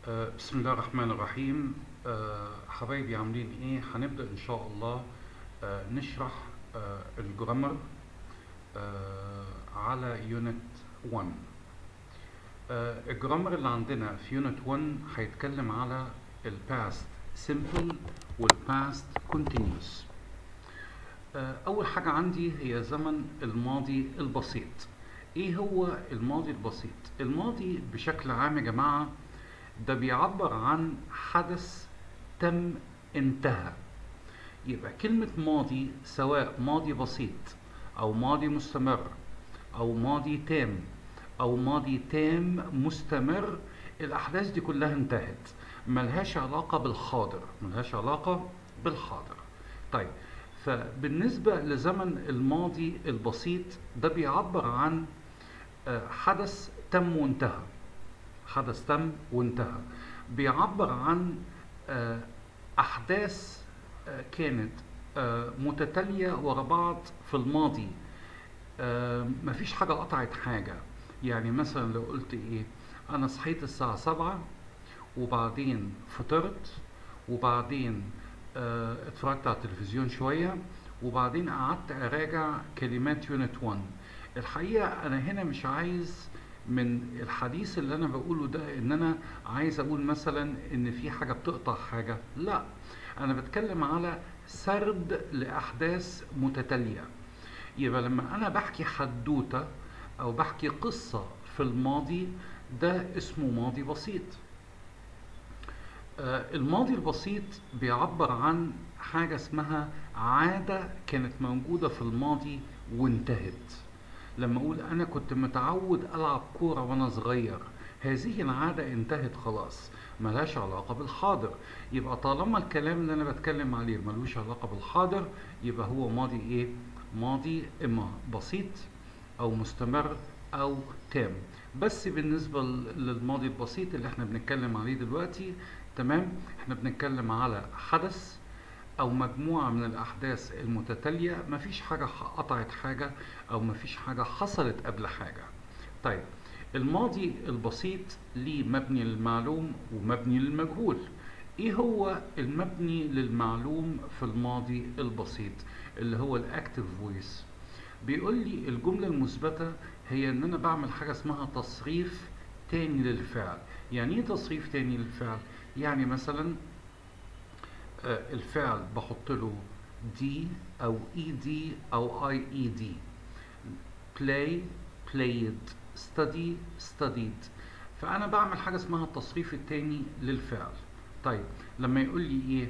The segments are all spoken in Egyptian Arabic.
آه، بسم الله الرحمن الرحيم آه، حبايبي عاملين ايه هنبدأ ان شاء الله آه، نشرح آه، الجرامر آه، على يونت 1 آه، الجرامر اللي عندنا في يونت 1 هيتكلم على الباست simple والباست continuous آه، اول حاجة عندي هي زمن الماضي البسيط ايه هو الماضي البسيط الماضي بشكل عام يا جماعة ده بيعبر عن حدث تم انتهى يبقى كلمة ماضي سواء ماضي بسيط أو ماضي مستمر أو ماضي تام أو ماضي تام مستمر الأحداث دي كلها انتهت ملهاش علاقة بالحاضر ملهاش علاقة بالحاضر طيب فبالنسبة لزمن الماضي البسيط ده بيعبر عن آه، حدث تم وانتهى حدث تم وانتهى بيعبر عن آه، أحداث آه، كانت آه، متتالية ورا بعض في الماضي آه، مفيش حاجة قطعت حاجة يعني مثلا لو قلت إيه أنا صحيت الساعة سبعة وبعدين فطرت وبعدين آه، اتفرجت على التلفزيون شوية وبعدين قعدت أراجع كلمات يونت 1 الحقيقة أنا هنا مش عايز من الحديث اللي أنا بقوله ده إن أنا عايز أقول مثلا إن في حاجة بتقطع حاجة لا أنا بتكلم على سرد لأحداث متتالية يبقى لما أنا بحكي حدوتة أو بحكي قصة في الماضي ده اسمه ماضي بسيط آه، الماضي البسيط بيعبر عن حاجة اسمها عادة كانت موجودة في الماضي وانتهت لما أقول أنا كنت متعود ألعب كورة وأنا صغير هذه العادة انتهت خلاص ملهاش علاقة بالحاضر يبقى طالما الكلام اللي أنا بتكلم عليه ملوش علاقة بالحاضر يبقى هو ماضي إيه؟ ماضي إما بسيط أو مستمر أو تام بس بالنسبة للماضي البسيط اللي احنا بنتكلم عليه دلوقتي تمام احنا بنتكلم على حدث او مجموعة من الاحداث المتتالية مفيش حاجة قطعت حاجة او مفيش حاجة حصلت قبل حاجة طيب الماضي البسيط ليه مبني للمعلوم ومبني للمجهول ايه هو المبني للمعلوم في الماضي البسيط اللي هو الاكتف فويس بيقول لي الجملة المثبتة هي ان انا بعمل حاجة اسمها تصريف تاني للفعل يعني ايه تصريف تاني للفعل يعني مثلا آه، الفعل بحط له دي او اي دي او اي اي دي play played study studied فانا بعمل حاجه اسمها التصريف التاني للفعل طيب لما يقول لي ايه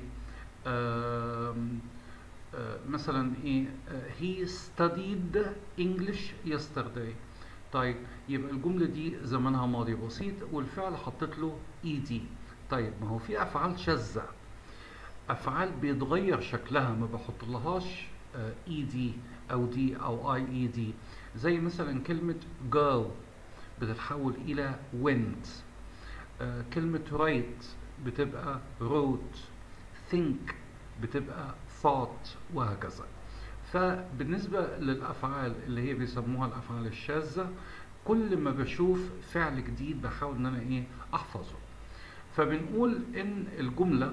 آم، آه، مثلا ايه آه، he studied English yesterday طيب يبقى الجملة دي زمانها ماضي بسيط والفعل حطيت له اي دي طيب ما هو في افعال شاذة افعال بيتغير شكلها ما بحط لهاش اي دي او دي او اي اي دي زي مثلا كلمة go بتتحول الى went آه، كلمة write بتبقى wrote think بتبقى thought وهكذا فبالنسبة للأفعال اللي هي بيسموها الأفعال الشاذة كل ما بشوف فعل جديد بحاول إن أنا إيه أحفظه فبنقول إن الجملة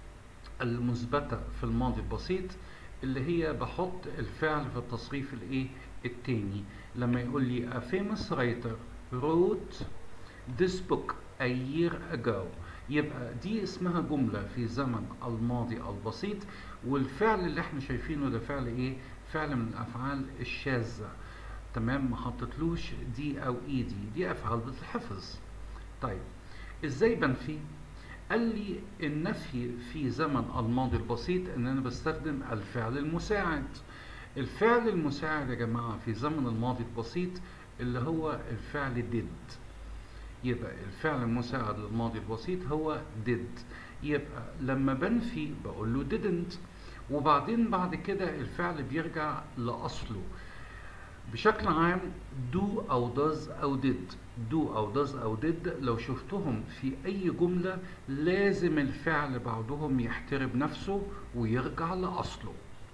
المثبتة في الماضي البسيط اللي هي بحط الفعل في التصريف الإيه التاني لما يقول لي a famous writer wrote this book a year ago يبقى دي اسمها جملة في زمن الماضي البسيط والفعل اللي احنا شايفينه ده فعل ايه فعل من الافعال الشاذة تمام ما حطيتلوش دي او اي دي دي افعال بتتحفظ طيب ازاي بنفي قال لي النفي في زمن الماضي البسيط ان انا بستخدم الفعل المساعد الفعل المساعد يا جماعة في زمن الماضي البسيط اللي هو الفعل did يبقى الفعل المساعد للماضي البسيط هو did يبقى لما بنفي بقول له didn't وبعدين بعد كده الفعل بيرجع لأصله بشكل عام do أو does أو did do أو does أو did لو شفتهم في أي جملة لازم الفعل بعدهم يحترم نفسه ويرجع لأصله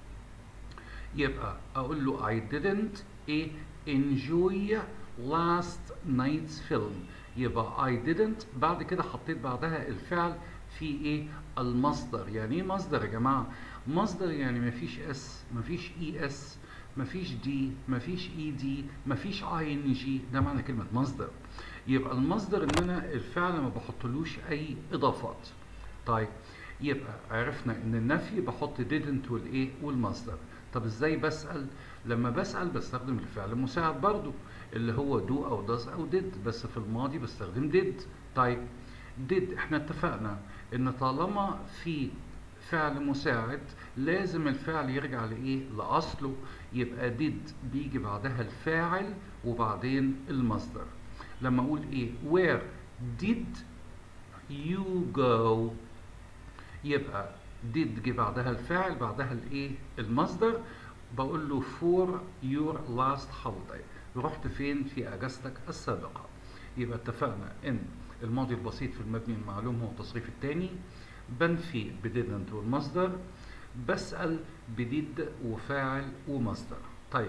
يبقى أقول له I didn't إيه enjoy last night's film يبقى I didn't بعد كده حطيت بعدها الفعل في ايه المصدر يعني ايه مصدر يا جماعه مصدر يعني مفيش اس مفيش اي اس مفيش دي مفيش اي دي مفيش اي ان جي ده معنى كلمه مصدر يبقى المصدر ان انا الفعل ما بحطلوش اي اضافات طيب يبقى عرفنا ان النفي بحط didn't والايه والمصدر طب ازاي بسال لما بسال بستخدم الفعل المساعد برضو اللي هو do او does او did بس في الماضي بستخدم did طيب did احنا اتفقنا ان طالما في فعل مساعد لازم الفعل يرجع لايه لاصله يبقى did بيجي بعدها الفاعل وبعدين المصدر لما اقول ايه where did you go يبقى did جه بعدها الفاعل بعدها الايه المصدر بقول له for your last holiday رحت فين في اجازتك السابقه يبقى اتفقنا ان الماضي البسيط في المبني المعلوم هو التصريف الثاني بنفي بديدنت والمصدر بسأل بديد وفاعل ومصدر طيب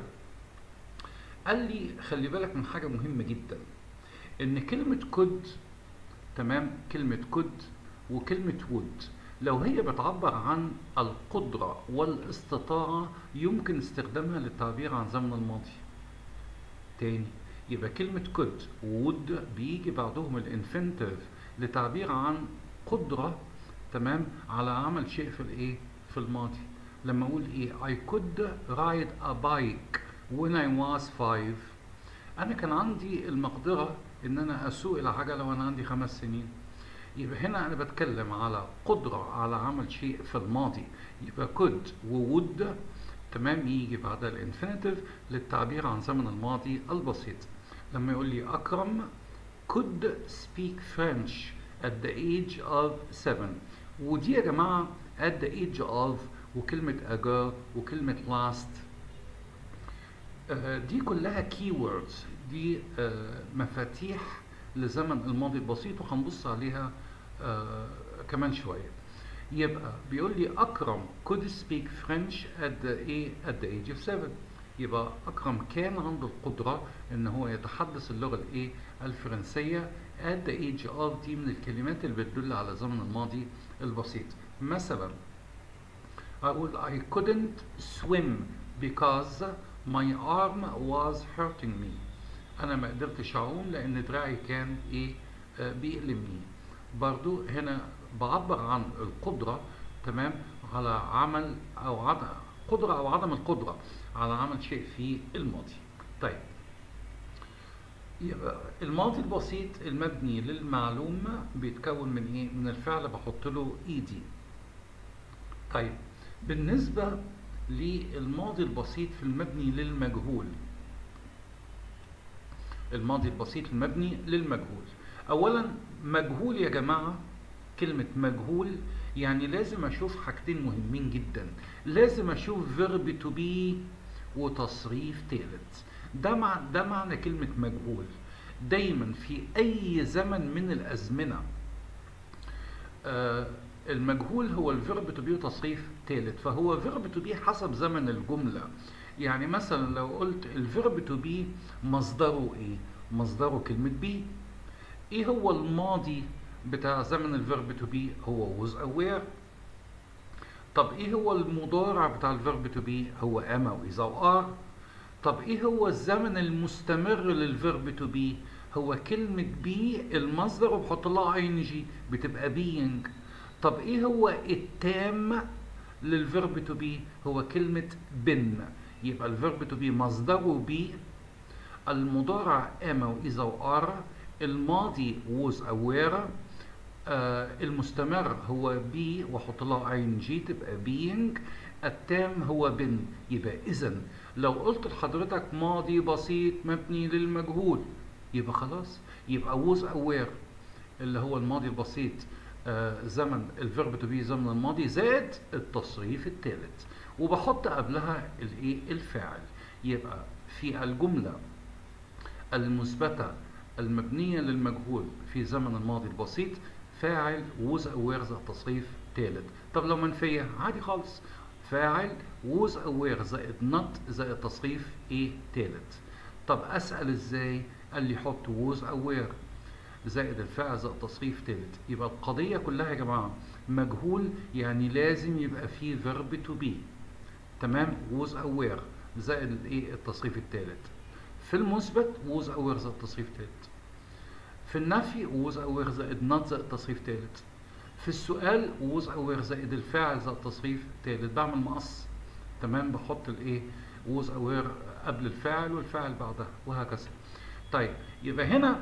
قال لي خلي بالك من حاجة مهمة جدا ان كلمة could تمام كلمة could وكلمة would لو هي بتعبر عن القدرة والاستطاعة يمكن استخدامها للتعبير عن زمن الماضي تاني يبقى كلمة could would بيجي بعدهم الانفنتيف لتعبير عن قدرة تمام على عمل شيء في الايه في الماضي لما اقول ايه I could ride a bike when I was five انا كان عندي المقدرة ان انا اسوق العجلة وانا عندي خمس سنين يبقى هنا انا بتكلم على قدرة على عمل شيء في الماضي يبقى could وwould تمام يجي بعدها الانفينيتيف للتعبير عن زمن الماضي البسيط لما يقول لي اكرم could speak French at the age of seven ودي يا جماعة at the age of وكلمة ago وكلمة last آه دي كلها keywords دي آه مفاتيح لزمن الماضي البسيط وهنبص عليها آه كمان شوية يبقى بيقول لي أكرم could speak French at the, at the age of seven يبقى أكرم كان عنده القدرة إن هو يتحدث اللغة الإيه الفرنسية at the age of دي من الكلمات اللي بتدل على زمن الماضي البسيط مثلا أقول I couldn't swim because my arm was hurting me أنا ما قدرتش أعوم لأن دراعي كان إيه آه بيألمني برضو هنا بعبر عن القدرة تمام على عمل أو عدم قدرة أو عدم القدرة على عمل شيء في الماضي طيب يبقى الماضي البسيط المبني للمعلومة بيتكون من ايه؟ من الفعل بحط له اي دي. طيب بالنسبة للماضي البسيط في المبني للمجهول. الماضي البسيط المبني للمجهول. أولا مجهول يا جماعة كلمة مجهول يعني لازم أشوف حاجتين مهمين جدا. لازم أشوف فيرب تو بي وتصريف ثالث. ده مع ده معنى كلمة مجهول دايما في أي زمن من الأزمنة آه المجهول هو الفيرب تو بي وتصريف ثالث فهو فيرب تو بي حسب زمن الجملة يعني مثلا لو قلت الفيرب تو بي مصدره ايه؟ مصدره كلمة بي ايه هو الماضي بتاع زمن الفيرب تو بي هو was aware طب ايه هو المضارع بتاع الفيرب تو بي هو am او is او are طب ايه هو الزمن المستمر للفيرب تو بي هو كلمة بي المصدر وبحط لها اي ان جي بتبقى being طب ايه هو التام للفيرب تو بي هو كلمة been يبقى الفيرب تو بي مصدره بي المضارع am او is او are الماضي was aware آه المستمر هو بي واحط لها اي ان جي تبقى being التام هو been يبقى اذا لو قلت لحضرتك ماضي بسيط مبني للمجهول يبقى خلاص يبقى was aware اللي هو الماضي البسيط آه زمن الفيرب تو بي زمن الماضي زائد التصريف الثالث وبحط قبلها الايه الفاعل يبقى في الجمله المثبته المبنيه للمجهول في زمن الماضي البسيط فاعل was aware زائد تصريف ثالث طب لو منفيه عادي خالص فاعل was aware زائد not زائد تصريف ايه تالت طب اسال ازاي قال لي حط was aware زائد الفعل زائد تصريف ثالث يبقى القضية كلها يا جماعة مجهول يعني لازم يبقى فيه verb to be تمام was aware زائد الايه التصريف الثالث في المثبت was aware زائد تصريف ثالث في النفي was aware زائد not زائد تصريف ثالث في السؤال was aware زائد الفاعل زائد تصريف ثالث بعمل مقص تمام بحط الايه was aware قبل الفاعل والفاعل بعدها وهكذا طيب يبقى هنا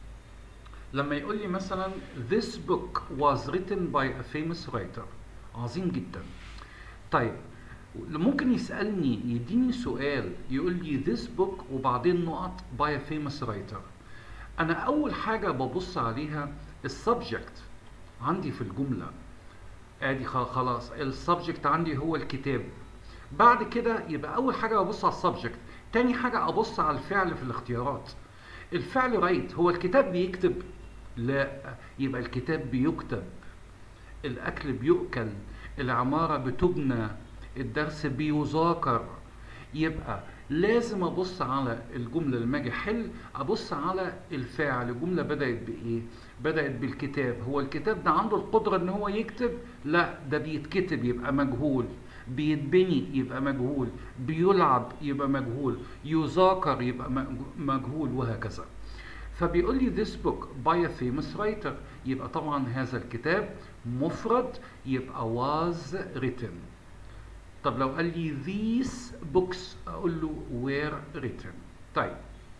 لما يقول لي مثلا this book was written by a famous writer عظيم جدا طيب ممكن يسألني يديني سؤال يقول لي this book وبعدين نقط by a famous writer أنا أول حاجة ببص عليها السبجكت عندي في الجملة ادي خلاص السبجكت عندي هو الكتاب بعد كده يبقى اول حاجه ببص على السبجكت تاني حاجه ابص على الفعل في الاختيارات الفعل رايت هو الكتاب بيكتب لا يبقى الكتاب بيكتب الاكل بيؤكل العماره بتبنى الدرس بيذاكر يبقى لازم ابص على الجمله لما اجي احل ابص على الفاعل الجمله بدات بايه بدات بالكتاب هو الكتاب ده عنده القدره ان هو يكتب لا ده بيتكتب يبقى مجهول بيتبني يبقى مجهول بيلعب يبقى مجهول يذاكر يبقى مجهول وهكذا فبيقول لي this book by a famous writer يبقى طبعا هذا الكتاب مفرد يبقى was written طب لو قال لي these books اقول له were written طيب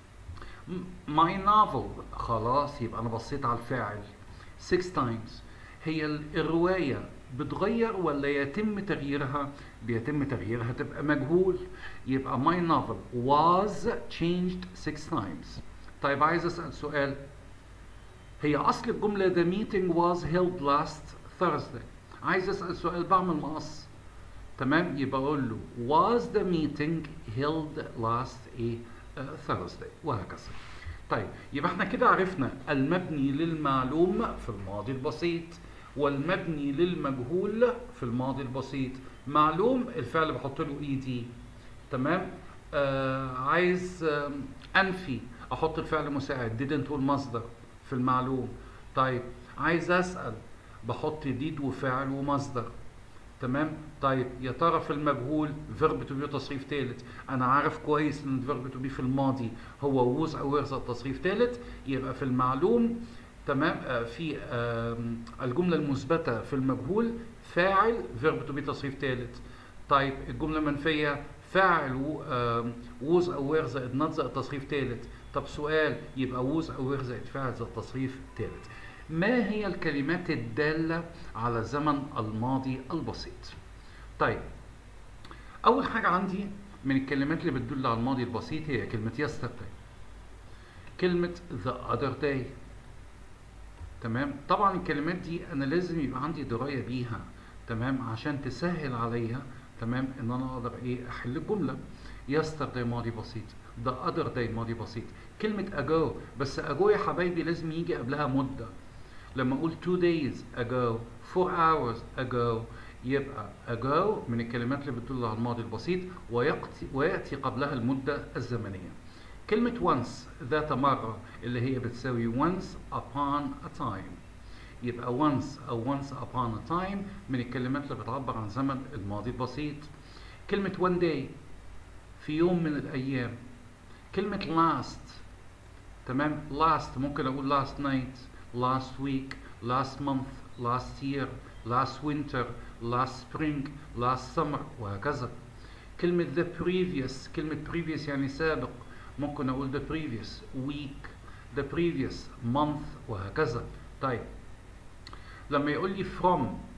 my novel خلاص يبقى انا بصيت على الفاعل six times هي الروايه بتغير ولا يتم تغييرها بيتم تغييرها تبقى مجهول يبقى my novel was changed six times طيب عايز اسال سؤال هي اصل الجمله the meeting was held last Thursday عايز اسال سؤال بعمل مقص تمام يبقى اقول له was the meeting held last a uh, Thursday وهكذا طيب يبقى احنا كده عرفنا المبني للمعلوم في الماضي البسيط والمبني للمجهول في الماضي البسيط معلوم الفعل بحط له اي دي تمام آه عايز آه انفي احط الفعل مساعد didn't والمصدر في المعلوم طيب عايز اسال بحط ديد وفاعل ومصدر تمام طيب يا ترى في المجهول فيرب تو بي تصريف ثالث انا عارف كويس ان الفيرب تو بي في الماضي هو ووز او ويرز تصريف ثالث يبقى في المعلوم تمام آه في آه الجمله المثبته في المجهول فاعل فيرب تو بي تصريف ثالث طيب الجمله المنفيه فاعل ووز او وير زائد نوت زائد تصريف ثالث طب سؤال يبقى ووز او وير زائد فاعل زائد تصريف ثالث ما هي الكلمات الدالة على زمن الماضي البسيط طيب أول حاجة عندي من الكلمات اللي بتدل على الماضي البسيط هي كلمة yesterday كلمة the other day تمام طبعا الكلمات دي أنا لازم يبقى عندي دراية بيها تمام عشان تسهل عليا تمام ان انا اقدر ايه احل الجمله yesterday ماضي بسيط the other day ماضي بسيط كلمه ago بس ago يا حبايبي لازم يجي قبلها مده لما اقول two days ago four hours ago يبقى ago من الكلمات اللي بتدل على الماضي البسيط ويأتي, ويأتي قبلها المدة الزمنية كلمة once ذات مرة اللي هي بتساوي once upon a time يبقى once أو once upon a time من الكلمات اللي بتعبر عن زمن الماضي البسيط كلمة one day في يوم من الأيام كلمة last تمام last ممكن أقول last night last week last month last year last winter last spring last summer وهكذا كلمة the previous كلمة previous يعني سابق ممكن أقول the previous week the previous month وهكذا طيب لما يقول لي from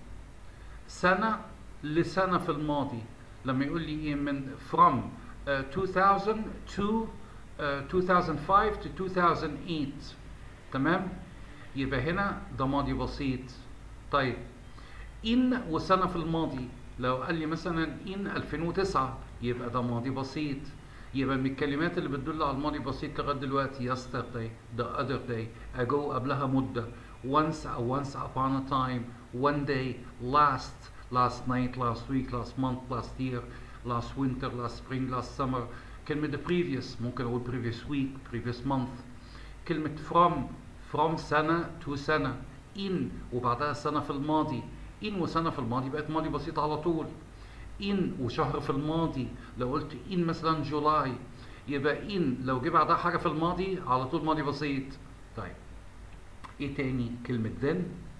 سنة لسنة في الماضي لما يقول لي إيه من from uh, 2000 to uh, 2005 to 2008 تمام يبقى هنا ده ماضي بسيط طيب إن وسنة في الماضي لو قال لي مثلا إن 2009 يبقى ده ماضي بسيط يبقى من الكلمات اللي بتدل على الماضي بسيط لغايه دلوقتي yesterday the other day ago قبلها مده once أو once upon a time one day last last night last week last month last year last winter last spring last summer كلمة the previous ممكن أقول previous week previous month كلمة from from سنة to سنة in وبعدها سنة في الماضي in وسنة في الماضي بقت ماضي بسيط على طول in وشهر في الماضي لو قلت in مثلا جولاي يبقى in لو جه بعدها حاجة في الماضي على طول ماضي بسيط طيب ايه تاني كلمة then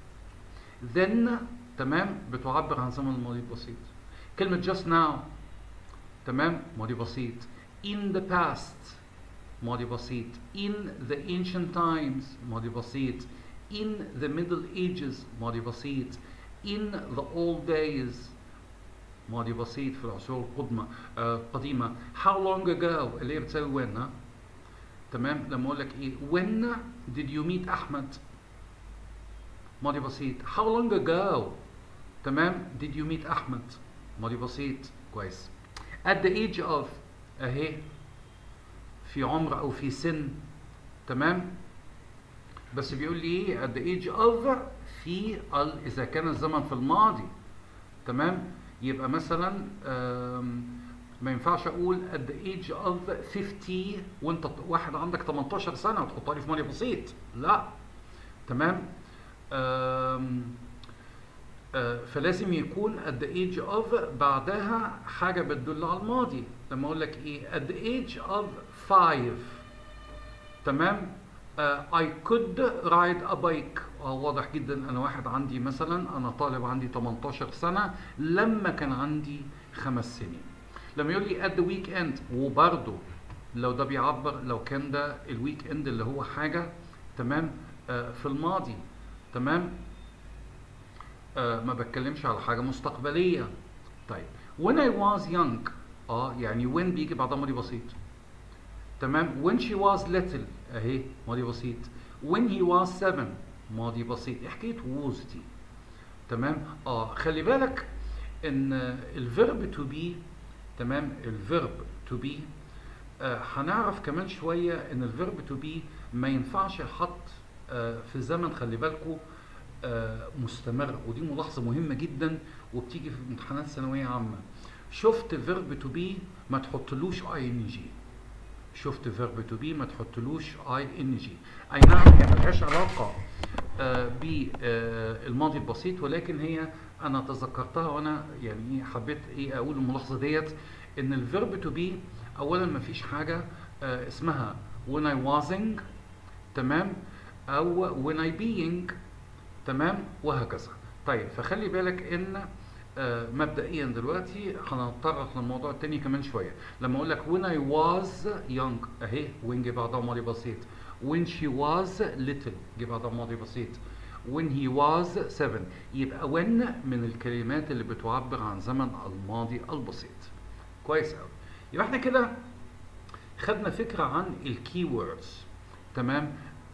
then تمام بتعبر عن زمن الماضي البسيط كلمة just now تمام ماضي بسيط in the past ماضي بسيط in the ancient times ماضي بسيط in the middle ages ماضي بسيط in the old days ماضي بسيط في العصور القدمة آه قديمة how long ago اللي هي بتساوي when ها تمام لما اقول لك ايه when did you meet احمد ماضي بسيط how long ago تمام did you meet احمد ماضي بسيط كويس at the age of اهي في عمر او في سن تمام بس بيقول لي ايه at the age of في ال اذا كان الزمن في الماضي تمام يبقى مثلا ما ينفعش اقول at the age of 50 وانت واحد عندك 18 سنه وتحطها لي في ماضي بسيط لا تمام آم آه فلازم يكون at the age of بعدها حاجه بتدل على الماضي لما اقول لك ايه at the age of 5 تمام آه I could ride a bike آه واضح جدا انا واحد عندي مثلا انا طالب عندي 18 سنه لما كان عندي خمس سنين لما يقول لي at the weekend وبرضه لو ده بيعبر لو كان ده الويك اند اللي هو حاجه تمام آه في الماضي تمام آه ما بتكلمش على حاجه مستقبليه طيب when I was young اه يعني when بيجي بعدها ماضي بسيط تمام when she was little اهي ماضي بسيط when he was seven ماضي بسيط ايه حكايه was دي تمام اه خلي بالك ان الفيرب تو بي تمام الفيرب تو بي آه هنعرف كمان شويه ان الفيرب تو بي ما ينفعش يحط آه في زمن خلي بالكم آه مستمر ودي ملاحظه مهمه جدا وبتيجي في امتحانات ثانويه عامه شفت فيرب تو بي ما تحطلوش اي ان جي شفت فيرب تو بي ما تحطلوش اي ان جي اي نعم هي ملهاش علاقه آه بالماضي البسيط ولكن هي انا تذكرتها وانا يعني حبيت ايه اقول الملاحظه ديت ان الفيرب تو بي اولا ما فيش حاجه آه اسمها when I wasing تمام او when I being تمام وهكذا طيب فخلي بالك ان آه مبدئيا دلوقتي هنتطرق للموضوع التاني كمان شويه لما اقول لك when I was young اهي when جه بعدها ماضي بسيط when she was little جه بعدها ماضي بسيط when he was seven يبقى when من الكلمات اللي بتعبر عن زمن الماضي البسيط كويس قوي يبقى احنا كده خدنا فكره عن الكي ووردز تمام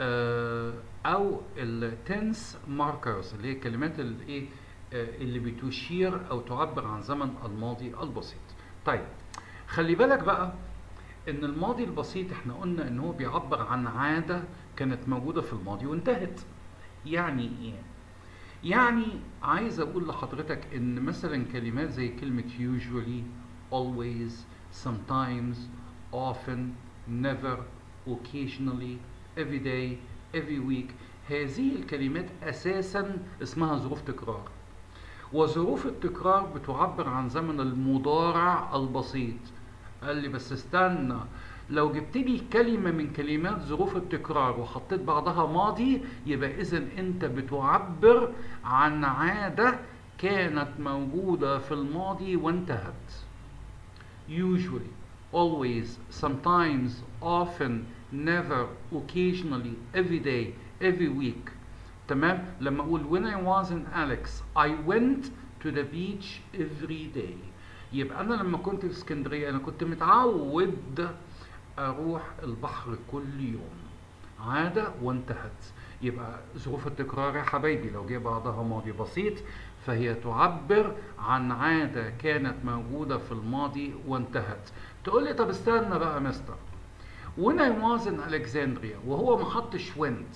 آه او التنس ماركرز اللي هي الكلمات اللي ايه اللي بتشير او تعبر عن زمن الماضي البسيط طيب خلي بالك بقى ان الماضي البسيط احنا قلنا ان هو بيعبر عن عاده كانت موجوده في الماضي وانتهت يعني ايه يعني عايز اقول لحضرتك ان مثلا كلمات زي كلمه usually always sometimes often never occasionally every day every week هذه الكلمات اساسا اسمها ظروف تكرار وظروف التكرار بتعبر عن زمن المضارع البسيط قال لي بس استنى لو جبت لي كلمة من كلمات ظروف التكرار وحطيت بعدها ماضي يبقى إذا أنت بتعبر عن عادة كانت موجودة في الماضي وانتهت. Usually, always, sometimes, often, never, occasionally, every day, every week. تمام؟ لما أقول when I was in Alex, I went to the beach every day. يبقى أنا لما كنت في اسكندرية أنا كنت متعود اروح البحر كل يوم عادة وانتهت يبقى ظروف التكرار يا حبايبي لو جه بعدها ماضي بسيط فهي تعبر عن عادة كانت موجودة في الماضي وانتهت تقول لي طب استنى بقى يا مستر when I was in Alexandria وهو ما حطش went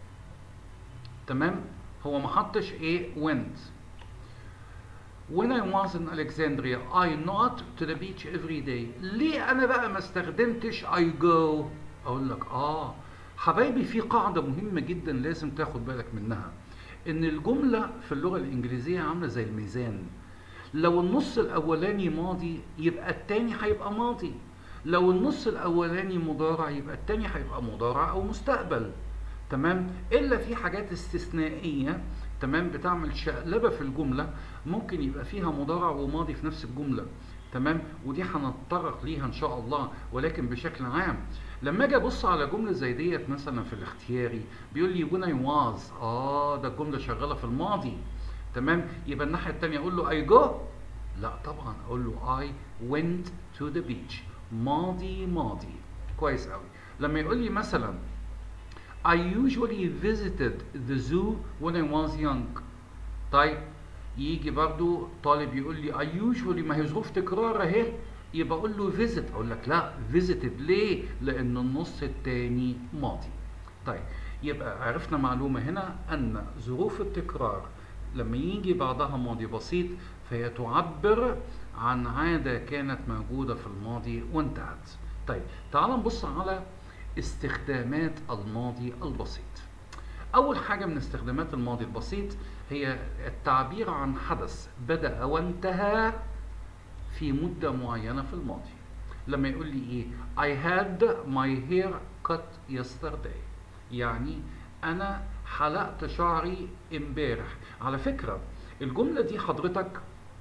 تمام هو ما حطش ايه went when I was in Alexandria I not to the beach every day ليه انا بقى ما استخدمتش I go اقول لك اه حبايبي في قاعدة مهمة جدا لازم تاخد بالك منها ان الجملة في اللغة الانجليزية عاملة زي الميزان لو النص الاولاني ماضي يبقى التاني هيبقى ماضي لو النص الاولاني مضارع يبقى التاني هيبقى مضارع او مستقبل تمام الا في حاجات استثنائيه تمام بتعمل شقلبه في الجمله ممكن يبقى فيها مضارع وماضي في نفس الجمله تمام ودي هنتطرق ليها ان شاء الله ولكن بشكل عام لما اجي ابص على جمله زي ديت مثلا في الاختياري بيقول لي when I was اه ده الجمله شغاله في الماضي تمام يبقى الناحيه الثانيه اقول له I go لا طبعا اقول له I went to the beach ماضي ماضي كويس قوي لما يقول لي مثلا I usually visited the zoo when I was young طيب يجي برضو طالب يقول لي I usually ما هي ظروف تكرار اهي يبقى اقول له visit اقول لك لا visited ليه؟ لان النص الثاني ماضي طيب يبقى عرفنا معلومة هنا ان ظروف التكرار لما يجي بعدها ماضي بسيط فهي تعبر عن عادة كانت موجودة في الماضي وانتهت طيب تعال نبص على استخدامات الماضي البسيط أول حاجة من استخدامات الماضي البسيط هي التعبير عن حدث بدأ وانتهى في مدة معينة في الماضي لما يقول لي إيه I had my hair cut yesterday يعني أنا حلقت شعري امبارح على فكرة الجملة دي حضرتك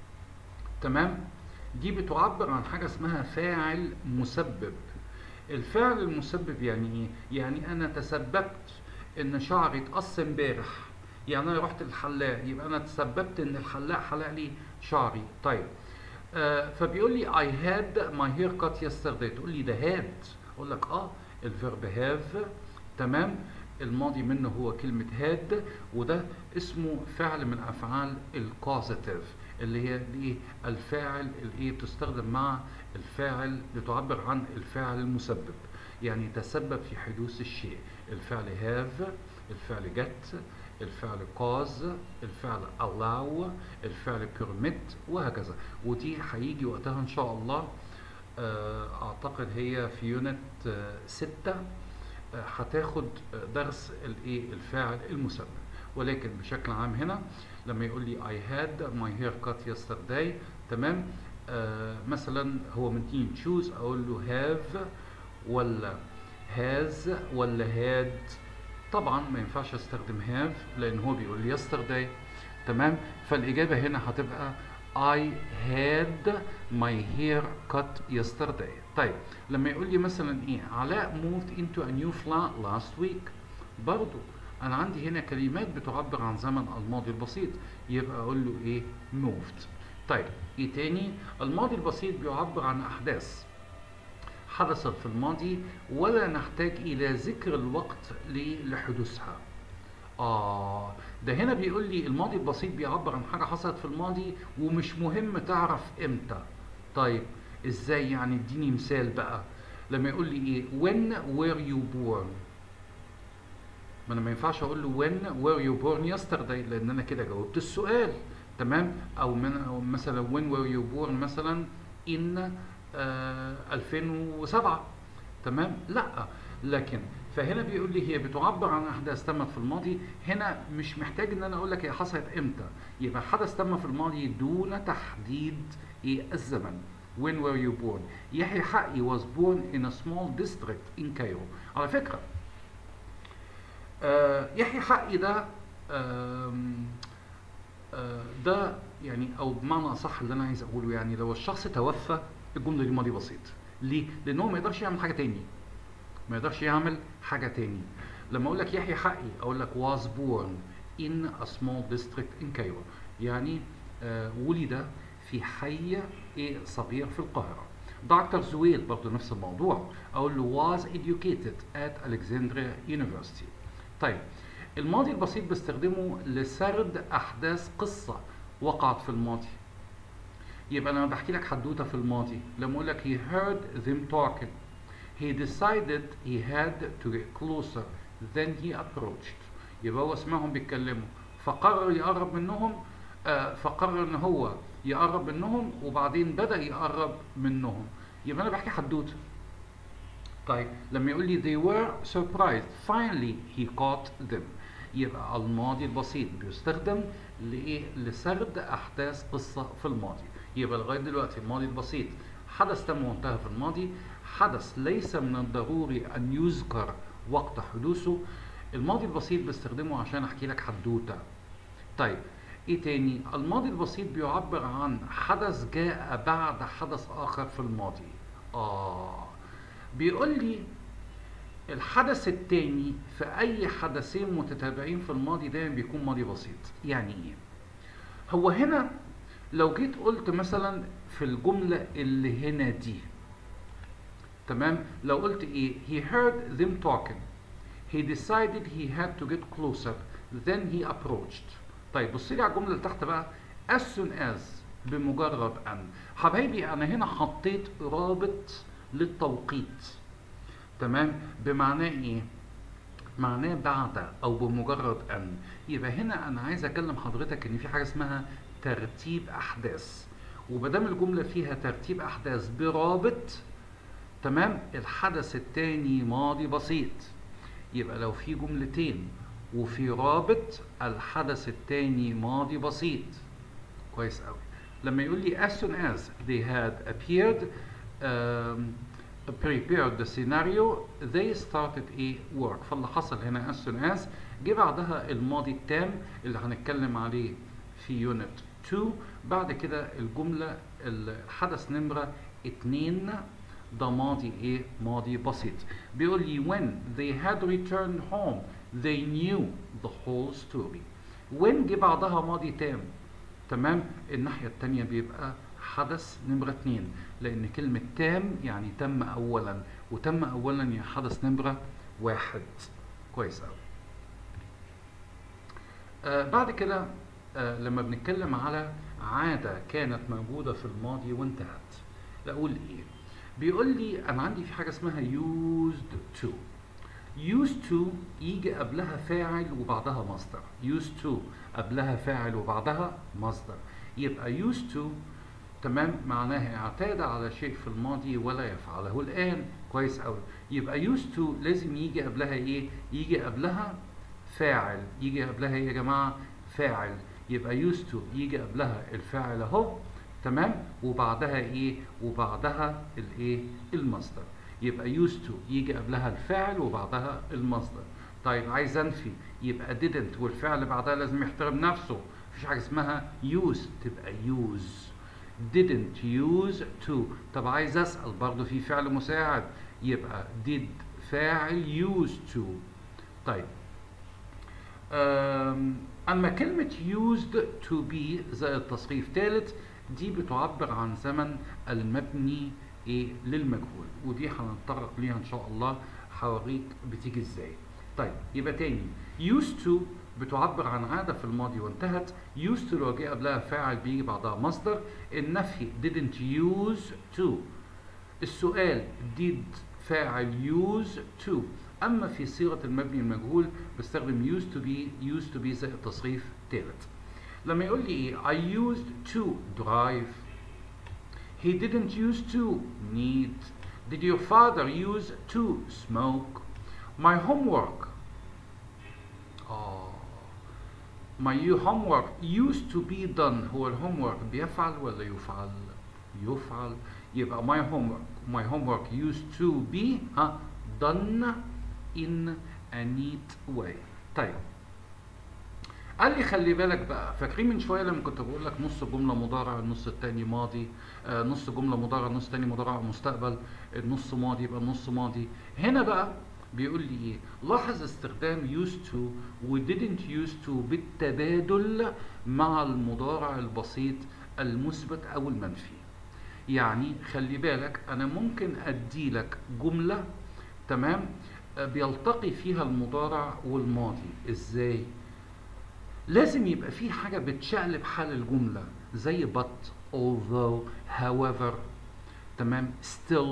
تمام دي بتعبر عن حاجة اسمها فاعل مسبب الفعل المسبب يعني ايه يعني انا تسببت ان شعري اتقص امبارح يعني انا رحت الحلاق يبقى انا تسببت ان الحلاق حلق لي شعري طيب آه فبيقول لي I had my hair cut yesterday تقول لي ده had اقول لك اه الفيرب have تمام الماضي منه هو كلمة had وده اسمه فعل من أفعال الكوزيتيف اللي هي الايه الفاعل الايه بتستخدم مع الفاعل لتعبر عن الفاعل المسبب يعني تسبب في حدوث الشيء الفعل have الفعل get الفعل cause الفعل allow الفعل permit وهكذا ودي هيجي وقتها ان شاء الله اعتقد هي في يونت ستة هتاخد درس الايه الفاعل المسبب ولكن بشكل عام هنا لما يقول لي I had my hair cut yesterday تمام آه مثلا هو مديني تشوز اقول له have ولا has ولا had طبعا ما ينفعش استخدم have لان هو بيقول لي yesterday تمام فالاجابه هنا هتبقى I had my hair cut yesterday طيب لما يقول لي مثلا ايه علاء moved into a new flat last week برضو انا عندي هنا كلمات بتعبر عن زمن الماضي البسيط يبقى اقول له ايه moved طيب ايه تاني الماضي البسيط بيعبر عن احداث حدثت في الماضي ولا نحتاج الى ذكر الوقت لحدوثها آه ده هنا بيقول لي الماضي البسيط بيعبر عن حاجة حصلت في الماضي ومش مهم تعرف امتى طيب ازاي يعني اديني مثال بقى لما يقول لي ايه when were you born ما انا ما ينفعش اقول له when were you born yesterday لان انا كده جاوبت السؤال تمام او من أو مثلا when were you born مثلا in آه 2007 تمام لا لكن فهنا بيقول لي هي بتعبر عن احداث تمت في الماضي هنا مش محتاج ان انا اقول لك هي حصلت امتى يبقى حدث تم في الماضي دون تحديد ايه الزمن when were you born يحيى حقي was born in a small district in Cairo على فكرة آه يحيى حقي ده آه آه ده يعني او بمعنى اصح اللي انا عايز اقوله يعني لو الشخص توفى الجمله دي ماضي بسيط ليه؟ لان هو ما يقدرش يعمل حاجه تاني ما يقدرش يعمل حاجه تاني لما اقول لك يحيى حقي اقول لك was born in a small district in Cairo يعني آه ولد في حي ايه صغير في القاهره دكتور زويل برضه نفس الموضوع اقول له was educated at Alexandria University طيب الماضي البسيط بستخدمه لسرد احداث قصه وقعت في الماضي يبقى انا بحكي لك حدوته في الماضي لما اقول لك he heard them talking he decided he had to get closer then he approached يبقى هو سمعهم بيتكلموا فقرر يقرب منهم آه فقرر ان هو يقرب منهم وبعدين بدا يقرب منهم يبقى انا بحكي حدوته طيب لما يقول لي they were surprised finally he caught them يبقى الماضي البسيط بيستخدم لايه لسرد احداث قصه في الماضي يبقى لغايه دلوقتي الماضي البسيط حدث تم وانتهى في الماضي حدث ليس من الضروري ان يذكر وقت حدوثه الماضي البسيط بستخدمه عشان احكي لك حدوته طيب ايه تاني الماضي البسيط بيعبر عن حدث جاء بعد حدث اخر في الماضي اه بيقول لي الحدث التاني في اي حدثين متتابعين في الماضي دايما بيكون ماضي بسيط يعني ايه هو هنا لو جيت قلت مثلا في الجملة اللي هنا دي تمام لو قلت ايه he heard them talking he decided he had to get closer then he approached طيب بص لي على الجملة اللي تحت بقى as soon as بمجرد ان حبايبي انا هنا حطيت رابط للتوقيت تمام بمعناه ايه معناه بعد او بمجرد ان يبقى هنا انا عايز اكلم حضرتك ان في حاجه اسمها ترتيب احداث ومادام الجمله فيها ترتيب احداث برابط تمام الحدث التاني ماضي بسيط يبقى لو في جملتين وفي رابط الحدث التاني ماضي بسيط كويس قوي لما يقول لي as soon as they had appeared um, prepared the scenario they started a work فاللي حصل هنا as soon as جه بعدها الماضي التام اللي هنتكلم عليه في يونت 2 بعد كده الجملة الحدث نمرة 2 ده ماضي ايه ماضي بسيط بيقول لي when they had returned home they knew the whole story when جه بعدها ماضي تام تمام الناحية التانية بيبقى حدث نمرة اتنين لأن كلمة تام يعني تم أولا وتم أولا يعني حدث نمرة واحد كويس أوي آه بعد كده آه لما بنتكلم على عادة كانت موجودة في الماضي وانتهت أقول إيه؟ بيقول لي أنا عندي في حاجة اسمها used to used to يجي قبلها فاعل وبعدها مصدر used to قبلها فاعل وبعدها مصدر يبقى used to تمام معناها اعتاد على شيء في الماضي ولا يفعله الآن كويس أوي يبقى used to لازم يجي قبلها إيه؟ يجي قبلها فاعل يجي قبلها إيه يا جماعة؟ فاعل يبقى used to يجي قبلها الفاعل أهو تمام وبعدها إيه؟ وبعدها الإيه؟ المصدر يبقى used to يجي قبلها الفاعل وبعدها المصدر طيب عايز انفي يبقى didn't والفعل بعدها لازم يحترم نفسه مفيش حاجه اسمها use تبقى use didn't use to طب عايز اسال برضه في فعل مساعد يبقى did فاعل used to طيب اما كلمه used to be زائد تصريف ثالث دي بتعبر عن زمن المبني ايه للمجهول ودي هنتطرق ليها ان شاء الله هوريك بتيجي ازاي طيب يبقى تاني used to بتعبر عن عادة في الماضي وانتهت used to لو جه قبلها فاعل بيجي بعدها مصدر النفي didn't use to السؤال did فاعل use to أما في صيغة المبني المجهول بستخدم used to be used to be زائد تصريف ثالث لما يقول لي ايه I used to drive He didn't use to need. Did your father use to smoke? My homework. Oh. My homework used to be done. هو الهومورك بيفعل ولا يفعل؟ يفعل. يبقى my homework my homework used to be ها done in a neat way. طيب. قال لي خلي بالك بقى فاكرين من شويه لما كنت بقول لك نص جمله مضارع النص التاني ماضي آه نص جمله مضارع النص التاني مضارع مستقبل النص ماضي يبقى النص ماضي هنا بقى بيقول لي ايه لاحظ استخدام used to و didn't used to بالتبادل مع المضارع البسيط المثبت او المنفي يعني خلي بالك انا ممكن ادي لك جمله تمام آه بيلتقي فيها المضارع والماضي ازاي لازم يبقى في حاجة بتشقلب حال الجملة زي but although however تمام still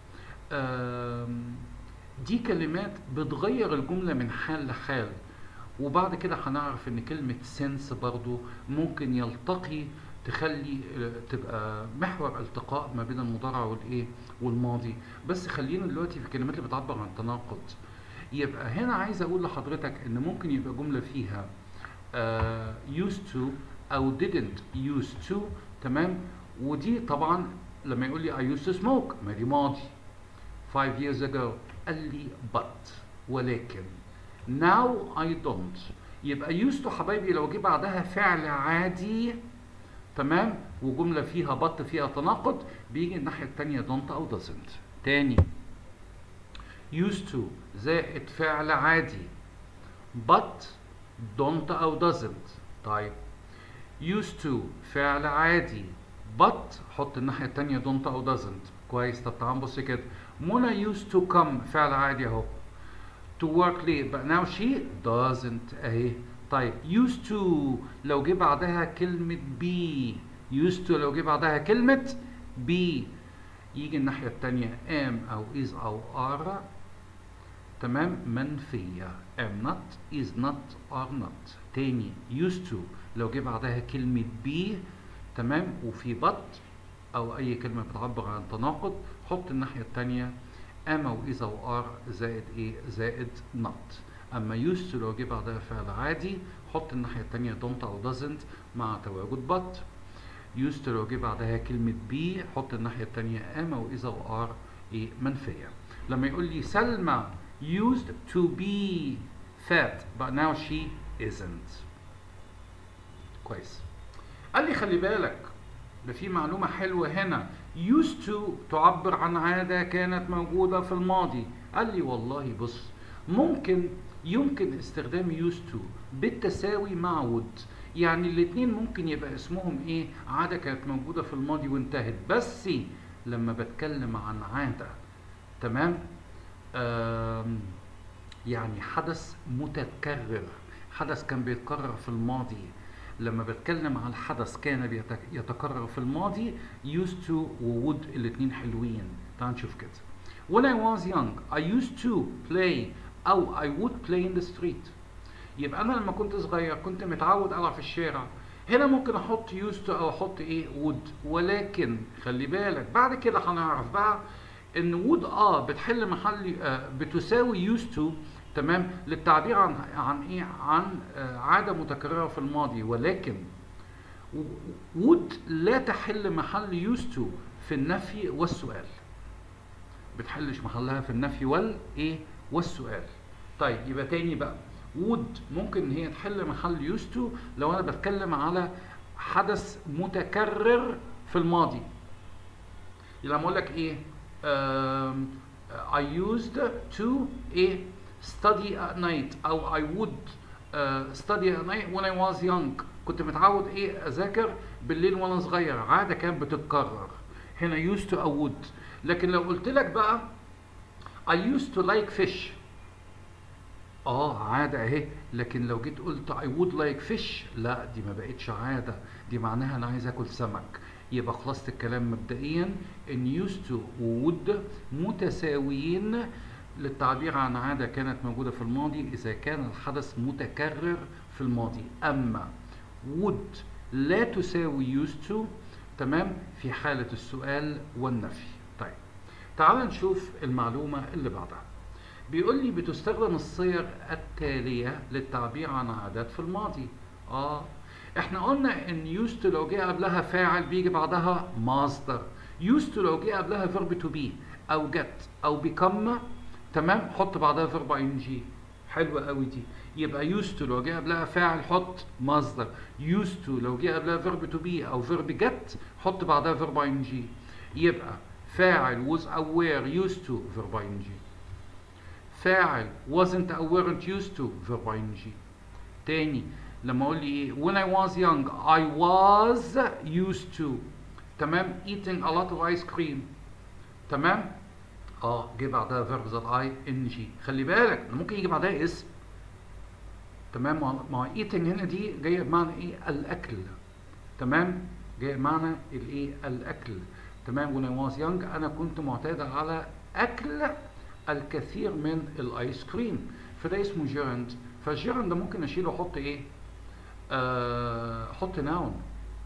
دي كلمات بتغير الجملة من حال لحال وبعد كده هنعرف ان كلمة since برضو ممكن يلتقي تخلي آه، تبقى محور التقاء ما بين المضارع والايه والماضي بس خلينا دلوقتي في الكلمات اللي بتعبر عن التناقض يبقى هنا عايز اقول لحضرتك ان ممكن يبقى جمله فيها آه used to او didn't used to تمام ودي طبعا لما يقول لي I used to smoke ما دي ماضي 5 years ago قال لي but ولكن now I don't يبقى used to حبايبي لو جه بعدها فعل عادي تمام وجملة فيها but فيها تناقض بيجي الناحية التانية don't أو doesn't تاني used to زائد فعل عادي but don't أو doesn't طيب used to فعل عادي but حط الناحية التانية don't أو doesn't كويس طب تعال نبص كده منى used to come فعل عادي أهو to work late but now she doesn't أهي طيب used to لو جه بعدها كلمة be used to لو جه بعدها كلمة be يجي الناحية التانية am أو is أو are تمام منفية am not is not are not تاني used to لو جه بعدها كلمة be تمام وفي but أو أي كلمة بتعبر عن تناقض حط الناحية التانية am أو is أو are زائد إيه زائد not أما used to لو جه بعدها فعل عادي حط الناحية التانية don't أو doesn't مع تواجد but used to لو جه بعدها كلمة be حط الناحية التانية am أو is أو are إيه منفية لما يقول لي سلمى used to be fat but now she isn't كويس قال لي خلي بالك ده في معلومة حلوة هنا used to تعبر عن عادة كانت موجودة في الماضي قال لي والله بص ممكن يمكن استخدام used to بالتساوي مع would يعني الاتنين ممكن يبقى اسمهم ايه عادة كانت موجودة في الماضي وانتهت بس لما بتكلم عن عادة تمام آم يعني حدث متكرر حدث كان بيتكرر في الماضي لما بتكلم عن حدث كان بيتك- يتكرر في الماضي used to و would الاتنين حلوين تعال نشوف كده When I was young I used to play أو I would play in the street يبقى أنا لما كنت صغير كنت متعود ألعب في الشارع هنا ممكن أحط used to أو أحط إيه would ولكن خلي بالك بعد كده هنعرف بقى إن would آه بتحل محل آه بتساوي used to تمام للتعبير عن عن ايه عن آه عاده متكرره في الماضي ولكن would لا تحل محل used to في النفي والسؤال بتحلش محلها في النفي والايه والسؤال طيب يبقى تاني بقى would ممكن ان هي تحل محل used to لو انا بتكلم على حدث متكرر في الماضي لما اقول لك ايه um, I used to ايه study at night او I would uh, study at night when I was young كنت متعود ايه اذاكر بالليل وانا صغير عاده كانت بتتكرر هنا used to او would لكن لو قلت لك بقى I used to like fish اه عادة اهي لكن لو جيت قلت I would like fish لا دي ما بقتش عادة دي معناها انا عايز اكل سمك يبقى خلاصة الكلام مبدئيا ان used to و would متساويين للتعبير عن عادة كانت موجودة في الماضي إذا كان الحدث متكرر في الماضي أما would لا تساوي used to تمام في حالة السؤال والنفي طيب تعال نشوف المعلومة اللي بعدها بيقول لي بتستخدم الصيغ التالية للتعبير عن عادات في الماضي اه احنا قلنا ان used to لو جه قبلها فاعل بيجي بعدها مصدر used to لو جه قبلها verb to be او get او become تمام حط بعدها فيرب اي ان جي حلوه قوي دي يبقى يوز تو لو جه قبلها فاعل حط مصدر يوز تو لو جه قبلها فيرب تو بي او فيرب جت حط بعدها فيرب اي ان جي يبقى فاعل was aware used to فيرب اي ان جي فاعل wasn't aware and used to فيرب اي ان جي تاني لما اقول لي ايه when I was young I was used to تمام eating a lot of ice cream تمام اه جه بعدها فيرب ذات اي ان جي خلي بالك ممكن يجي بعدها اسم تمام ما هو ايتنج هنا دي جايه بمعنى ايه الاكل تمام جايه بمعنى الايه الاكل تمام when I was young انا كنت معتاد على اكل الكثير من الايس كريم فده اسمه جيرند فالجيرند ده ممكن اشيله واحط ايه آه، احط ناون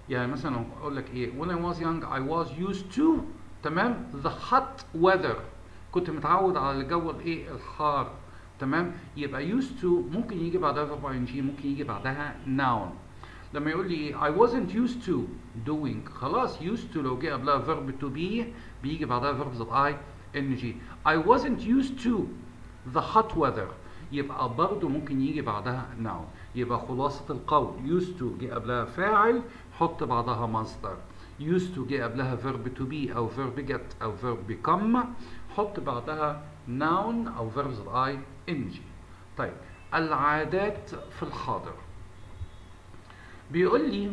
يعني مثلا اقول لك ايه when I was young I was used to تمام the hot weather كنت متعود على الجو الايه الحار تمام يبقى used to ممكن يجي بعدها verb ing ممكن يجي بعدها noun لما يقول لي I wasn't used to doing خلاص used to لو جه قبلها verb to be بيجي بعدها verbs of I ng I wasn't used to the hot weather يبقى برضه ممكن يجي بعدها noun يبقى خلاصة القول used to جه قبلها فاعل حط بعدها مصدر used to جه قبلها verb to be أو verb get أو verb become حط بعدها noun أو verbs of I ng طيب العادات في الحاضر بيقول لي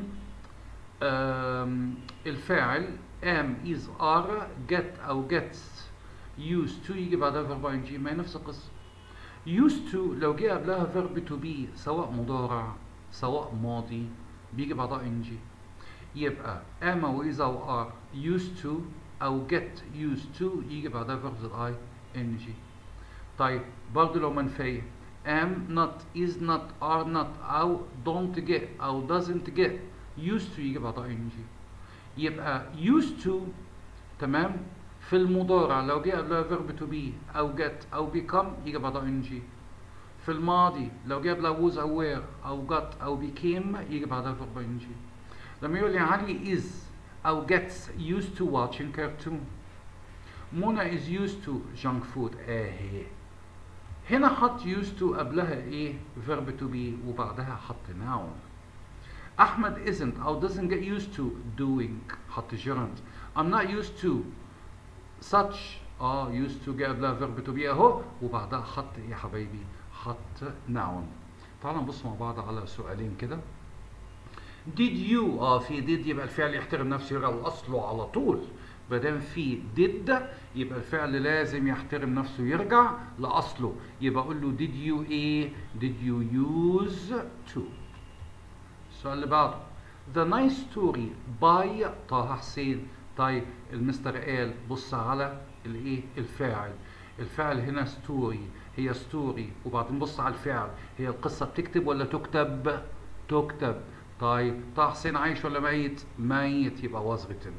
الفاعل am is are get أو gets used to يجي بعدها verb ing ما هي نفس القصة used to لو جه قبلها verb to be سواء مضارع سواء ماضي بيجي بعدها ing يبقى am أو is أو are used to أو get used to يجي بعدها verbs of I ng طيب برضه لو منفية am not is not are not أو don't get أو doesn't get used to يجي بعدها ing يبقى used to تمام في المضارع لو جه قبلها verb to be أو get أو become يجي بعدها ing في الماضي لو جه قبلها was أو were أو got أو became يجي بعدها verb ing لما يقول لي علي is أو gets used to watching cartoon منى is used to junk food اهي هنا حط used to قبلها ايه verb to be وبعدها حط noun احمد isn't او doesn't get used to doing حط gerund I'm not used to such اه used to جه قبلها verb to be اهو وبعدها حط ايه يا حبايبي حط noun تعالوا نبص مع بعض على سؤالين كده did you اه في did يبقى الفعل يحترم نفسه يرجع لاصله على طول ما دام في did يبقى الفعل لازم يحترم نفسه يرجع لاصله يبقى اقول له did you ايه did you use to السؤال اللي بعده the nice story by طه حسين طيب المستر قال بص على الايه الفاعل الفعل هنا ستوري هي ستوري وبعدين بص على الفعل هي القصه بتكتب ولا تكتب تكتب طيب طه حسين عايش ولا ميت ميت يبقى was written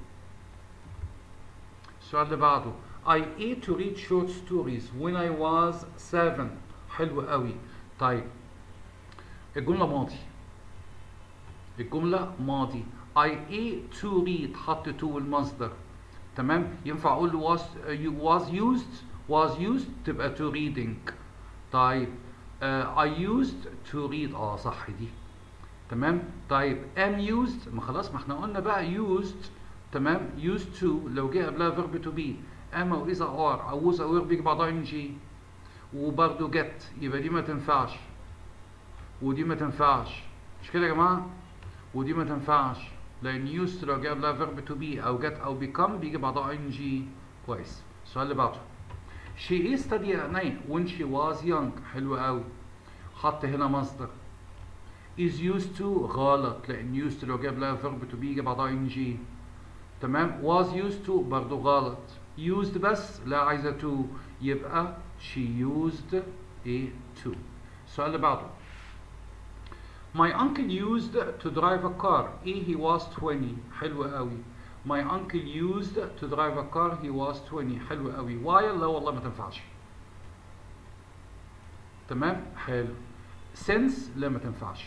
السؤال اللي بعده I ate to read short stories when I was seven حلو قوي طيب الجملة ماضي الجملة ماضي I ate to read حط to المصدر تمام ينفع اقول له was uh, was used was used تبقى to reading طيب uh, I used to read اه صح دي تمام طيب am used ما خلاص ما احنا قلنا بقى used تمام used to لو جه قبلها verb to be am او is او are او was او were بيجي بعدها ing وبرده get يبقى دي ما تنفعش ودي ما تنفعش مش كده يا جماعه ودي ما تنفعش لان used لو جه قبلها verb to be او get او become بيجي بعدها ing كويس السؤال اللي بعده she is study at night when she was young حلو قوي حط هنا مصدر is used to غلط لان used لو جاب لها verb to be يجي بعدها ing تمام was used to برضو غلط used بس لا عايزه to يبقى she used a to السؤال اللي بعده My uncle used to drive a car ايه he was 20 حلو قوي My uncle used to drive a car he was 20 حلو قوي while لا والله ما تنفعش تمام حلو since لا ما تنفعش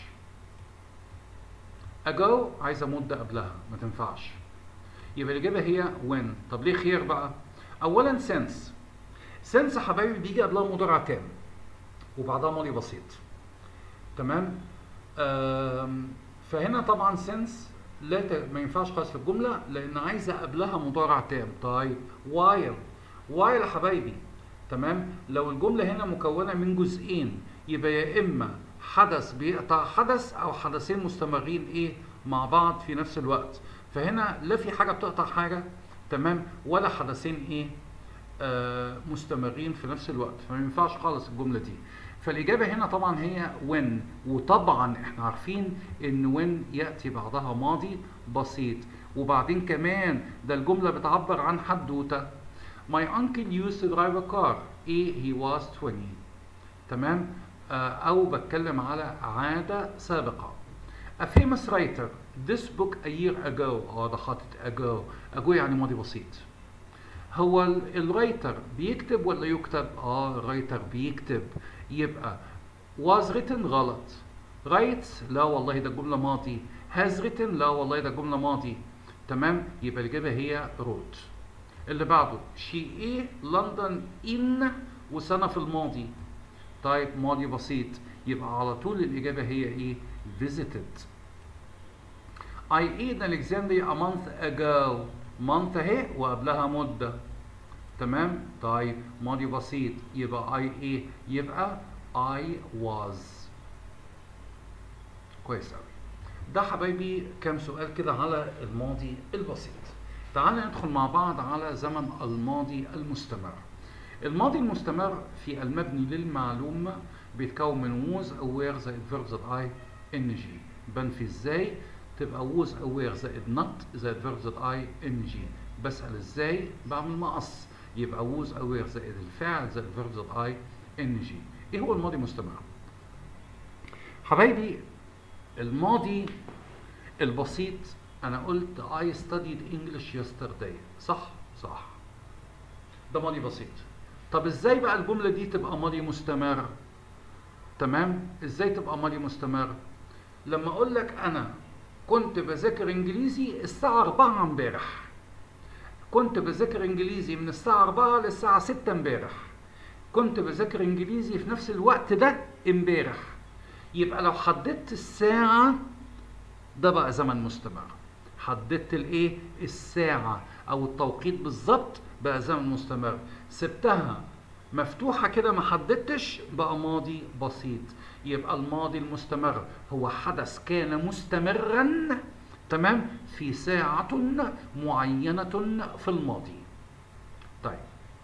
ago عايزه مده قبلها ما تنفعش يبقى الاجابه هي when طب ليه خير بقى اولا since since يا حبايبي بيجي قبلها مضارع تام وبعدها ماضي بسيط تمام آم، فهنا طبعا since لا ت... ما ينفعش خالص في الجمله لان عايزه قبلها مضارع تام طيب while while يا حبايبي تمام لو الجمله هنا مكونه من جزئين يبقى يا اما حدث بيقطع حدث او حدثين مستمرين ايه مع بعض في نفس الوقت فهنا لا في حاجه بتقطع حاجه تمام ولا حدثين ايه آه مستمرين في نفس الوقت فما ينفعش خالص الجمله دي فالاجابه هنا طبعا هي when وطبعا احنا عارفين ان when ياتي بعدها ماضي بسيط وبعدين كمان ده الجمله بتعبر عن حدوته My uncle used to drive a car ايه he was 20 تمام آه او بتكلم على عاده سابقه A famous writer this book a year ago اه ده حاطط ago ago يعني ماضي بسيط هو ال- الرايتر بيكتب ولا يكتب؟ اه الرايتر بيكتب يبقى was written غلط writes لا والله ده جملة ماضي has written لا والله ده جملة ماضي تمام يبقى الإجابة هي wrote اللي بعده she ايه لندن in وسنة في الماضي طيب ماضي بسيط يبقى على طول الإجابة هي ايه visited I ate Alexandria a month ago month اهي وقبلها مدة تمام طيب ماضي بسيط يبقى I ايه يبقى I was كويس قوي ده حبايبي كام سؤال كده على الماضي البسيط تعالى ندخل مع بعض على زمن الماضي المستمر الماضي المستمر في المبني للمعلومة بيتكون من was aware زائد verb زائد I ing بنفي ازاي تبقى was aware زائد not زائد verb زائد I ing بسأل ازاي بعمل مقص يبقى was aware زائد الفعل زائد verb زائد I ing ايه هو الماضي المستمر حبايبي الماضي البسيط انا قلت I studied English yesterday صح صح ده ماضي بسيط طب ازاي بقى الجملة دي تبقى ماضي مستمر تمام ازاي تبقى ماضي مستمر لما اقول لك انا كنت بذاكر انجليزي الساعة 4 امبارح كنت بذاكر انجليزي من الساعة 4 للساعة 6 امبارح كنت بذاكر انجليزي في نفس الوقت ده امبارح يبقى لو حددت الساعة ده بقى زمن مستمر حددت الايه الساعة او التوقيت بالظبط بقى زمن مستمر سبتها مفتوحة كده ما حددتش بقى ماضي بسيط يبقى الماضي المستمر هو حدث كان مستمرا تمام في ساعة معينة في الماضي طيب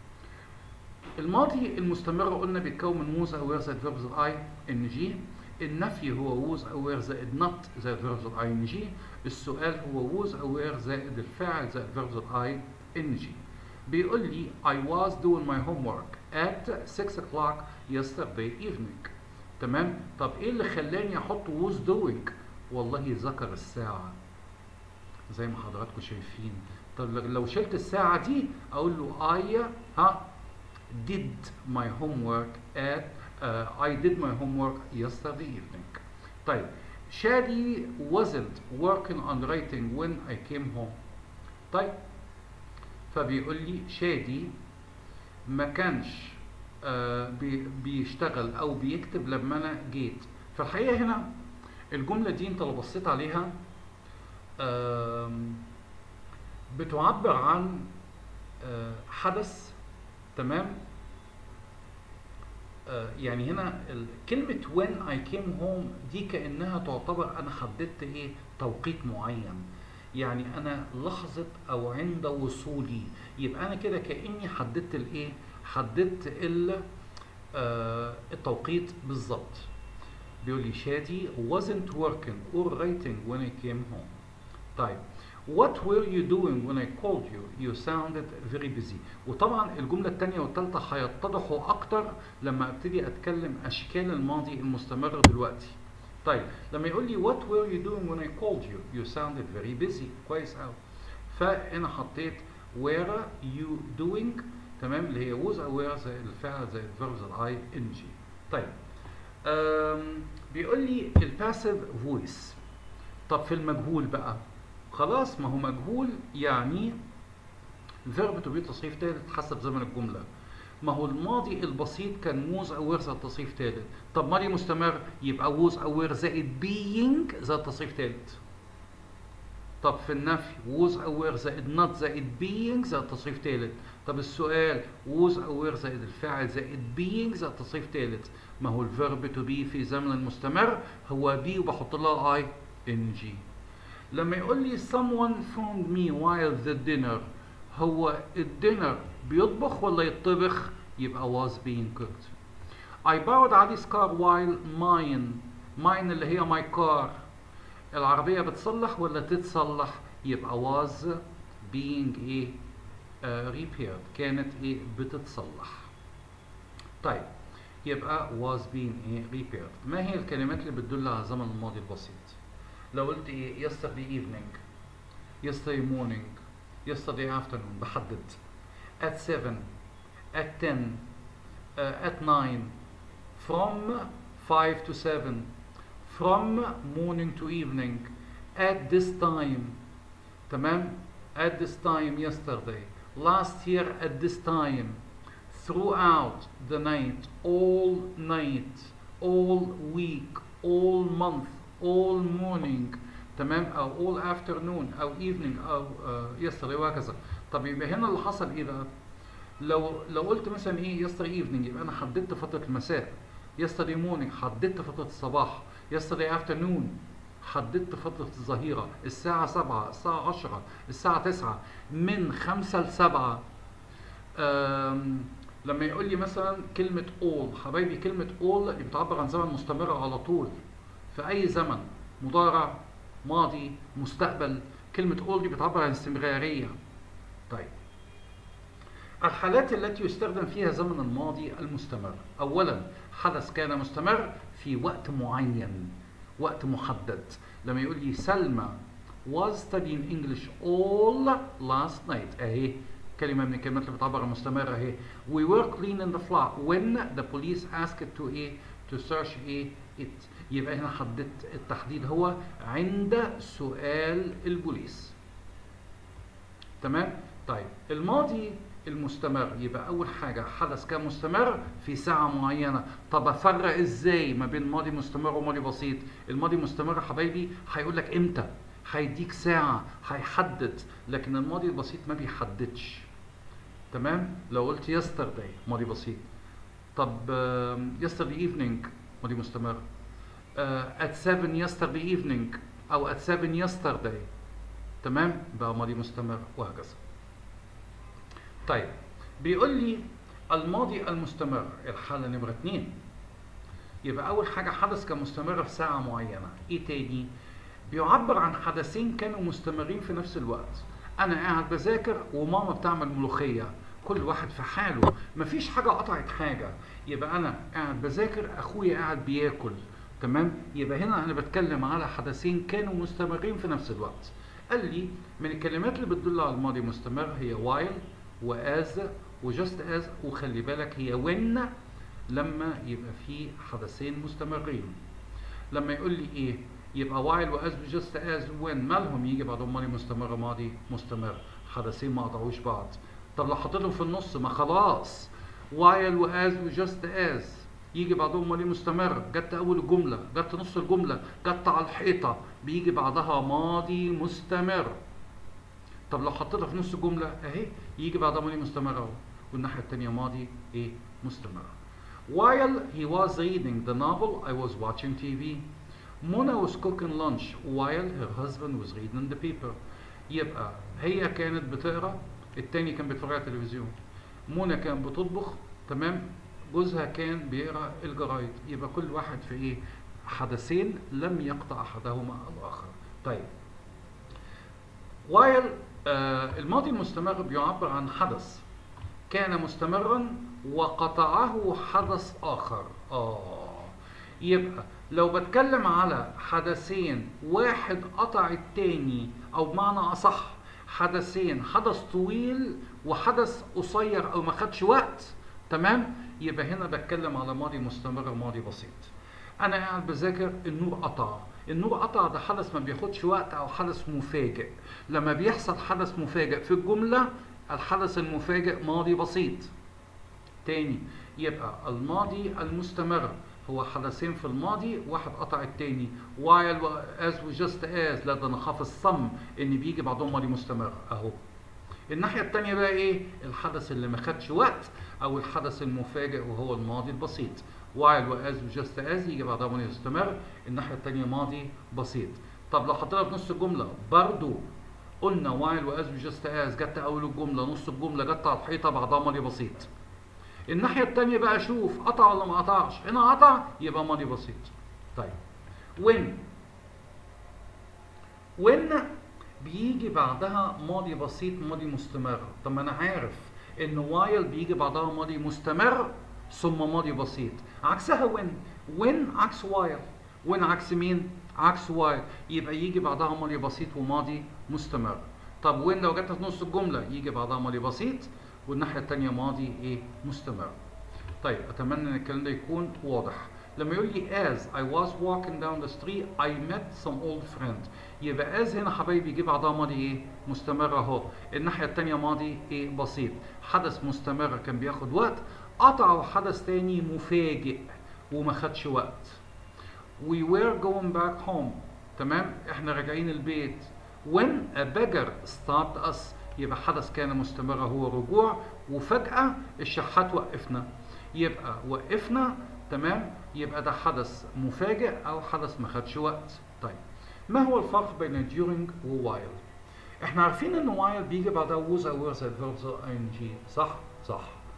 الماضي المستمر قلنا بيتكون من موز اوير زائد فيرب زائد اي ان جي النفي هو ووز اوير زائد نوت زائد فيرب زائد اي ان جي السؤال هو ووز اوير زائد الفاعل زائد فيرب زائد اي ان جي بيقول لي I was doing my homework at 6 o'clock yesterday evening تمام طب ايه اللي خلاني احط was doing والله ذكر الساعة زي ما حضراتكم شايفين طب لو شلت الساعة دي اقول له I ها did my homework at uh, I did my homework yesterday evening طيب شادي wasn't working on writing when I came home طيب فبيقول لي شادي ما كانش آه بي بيشتغل او بيكتب لما انا جيت في الحقيقه هنا الجمله دي انت لو بصيت عليها بتعبر عن آه حدث تمام آه يعني هنا كلمة when I came home دي كأنها تعتبر أنا حددت إيه توقيت معين يعني أنا لحظة أو عند وصولي يبقى أنا كده كأني حددت الإيه حددت ال آه التوقيت بالظبط بيقول لي شادي wasn't working or writing when I came home طيب What were you doing when I called you? You sounded very busy. وطبعا الجملة الثانية والثالثة هيتضحوا أكتر لما أبتدي أتكلم أشكال الماضي المستمر دلوقتي. طيب لما يقول لي What were you doing when I called you? You sounded very busy. كويس أوي. فأنا حطيت were you doing تمام اللي هي was aware زي الفعل زي الفيرب زي I N G. طيب أم بيقول لي الباسيف فويس. طب في المجهول بقى خلاص ما هو مجهول يعني فيرب تو بي تصريف ثالث حسب زمن الجمله ما هو الماضي البسيط كان موز اوير زائد تصريف ثالث طب ماضي مستمر يبقى ووز اوير زائد بينج زائد تصريف ثالث طب في النفي ووز اوير زائد نوت زائد بينج زائد تصريف ثالث طب السؤال ووز اوير زائد الفاعل زائد بينج زائد تصريف ثالث ما هو الفيرب تو بي في زمن المستمر هو بي وبحط لها اي ان جي لما يقول لي someone phoned me while the dinner هو الدينر بيطبخ ولا يطبخ يبقى was being cooked I borrowed Ali's car while mine mine اللي هي my car العربية بتصلح ولا تتصلح يبقى was being ايه uh, repaired كانت ايه بتتصلح طيب يبقى was being ايه repaired ما هي الكلمات اللي بتدل على زمن الماضي البسيط لو قلت ايه yesterday evening yesterday morning yesterday afternoon بحدد at 7 at 10 uh, at 9 from 5 to 7 from morning to evening at this time تمام at this time yesterday last year at this time throughout the night all night all week all month all morning تمام او all afternoon او evening او uh, yesterday وهكذا طب يبقى هنا اللي حصل ايه بقى لو لو قلت مثلا ايه yesterday evening يبقى انا حددت فتره المساء yesterday morning حددت فتره الصباح yesterday afternoon حددت فترة الظهيرة الساعة سبعة الساعة عشرة الساعة تسعة من خمسة لسبعة لما يقول لي مثلا كلمة all حبايبي كلمة all دي بتعبر عن زمن مستمر على طول في أي زمن مضارع ماضي مستقبل كلمة all دي بتعبر عن استمرارية طيب الحالات التي يستخدم فيها زمن الماضي المستمر أولا حدث كان مستمر في وقت معين وقت محدد لما يقول لي سلمى was studying English all last night اهي كلمة من الكلمات اللي بتعبر عن مستمر اهي we were clean in the flat when the police asked to ايه to search ايه it يبقى هنا حددت التحديد هو عند سؤال البوليس تمام طيب الماضي المستمر يبقى اول حاجه حدث كان مستمر في ساعه معينه طب افرق ازاي ما بين ماضي مستمر وماضي بسيط الماضي مستمر حبايبي هيقول لك امتى هيديك ساعه هيحدد لكن الماضي البسيط ما بيحددش تمام لو قلت yesterday ماضي بسيط طب uh, yesterday evening ماضي مستمر uh, at 7 yesterday evening او at 7 yesterday تمام بقى ماضي مستمر وهكذا طيب بيقول لي الماضي المستمر الحالة نمرة اتنين يبقى أول حاجة حدث كان مستمر في ساعة معينة إيه تاني؟ بيعبر عن حدثين كانوا مستمرين في نفس الوقت أنا قاعد بذاكر وماما بتعمل ملوخية كل واحد في حاله مفيش حاجة قطعت حاجة يبقى أنا قاعد بذاكر أخويا قاعد بياكل تمام يبقى هنا أنا بتكلم على حدثين كانوا مستمرين في نفس الوقت قال لي من الكلمات اللي بتدل على الماضي مستمر هي while واز وجاست از وخلي بالك هي when لما يبقى في حدثين مستمرين لما يقول لي ايه يبقى while واز وجاست از when مالهم يجي بعدهم ماضي مستمر ماضي مستمر حدثين ما قطعوش بعض طب لو حطيتهم في النص ما خلاص while واز وجاست از يجي بعدهم ماضي مستمر جت اول الجمله جت نص الجمله جت على الحيطه بيجي بعدها ماضي مستمر طب لو حطيتها في نص الجمله اهي يجي بعدها ماضي مستمر اهو والناحيه الثانيه ماضي ايه مستمر while he was reading the novel I was watching TV Mona was cooking lunch while her husband was reading the paper يبقى هي كانت بتقرا التاني كان بيتفرج على التلفزيون منى كان بتطبخ تمام جوزها كان بيقرا الجرايد يبقى كل واحد في ايه حدثين لم يقطع احدهما الاخر طيب while آه الماضي المستمر بيعبر عن حدث كان مستمرا وقطعه حدث اخر اه يبقى لو بتكلم على حدثين واحد قطع التاني او بمعنى اصح حدثين حدث طويل وحدث قصير او ما خدش وقت تمام يبقى هنا بتكلم على ماضي مستمر وماضي بسيط انا قاعد بذاكر النور قطع النور قطع ده حدث ما بياخدش وقت او حدث مفاجئ لما بيحصل حدث مفاجئ في الجمله الحدث المفاجئ ماضي بسيط تاني يبقى الماضي المستمر هو حدثين في الماضي واحد قطع التاني while as و just as لا ده انا خاف الصم ان بيجي بعدهم ماضي مستمر اهو الناحية التانية بقى ايه الحدث اللي ما خدش وقت او الحدث المفاجئ وهو الماضي البسيط while و as و just as يجي بعدها ماضي مستمر الناحية التانية ماضي بسيط طب لو حطينا في نص الجملة برضو قلنا while و as و just as جت اول الجملة نص الجملة جت على الحيطة بعدها ماضي بسيط الناحية التانية بقى شوف قطع ولا ما قطعش هنا قطع يبقى ماضي بسيط طيب when when بيجي بعدها ماضي بسيط ماضي مستمر طب ما انا عارف ان while بيجي بعدها ماضي مستمر ثم ماضي بسيط عكسها when when عكس while when عكس مين عكس while يبقى يجي بعدها ماضي بسيط وماضي مستمر طب وين لو جت في نص الجمله يجي بعدها ماضي بسيط والناحيه الثانيه ماضي ايه مستمر طيب اتمنى ان الكلام ده يكون واضح لما يقول لي as I was walking down the street I met some old friend يبقى as هنا حبايبي يجي بعدها ماضي ايه مستمر اهو الناحيه الثانيه ماضي ايه بسيط حدث مستمر كان بياخد وقت قطع حدث تاني مفاجئ وما خدش وقت we were going back home تمام احنا راجعين البيت when a beggar stopped us يبقى حدث كان مستمر هو الرجوع وفجأة الشحات وقفنا يبقى وقفنا تمام يبقى ده حدث مفاجئ او حدث ما خدش وقت طيب ما هو الفرق بين during و while احنا عارفين ان while بيجي بعدها was او were زي verbs ing صح صح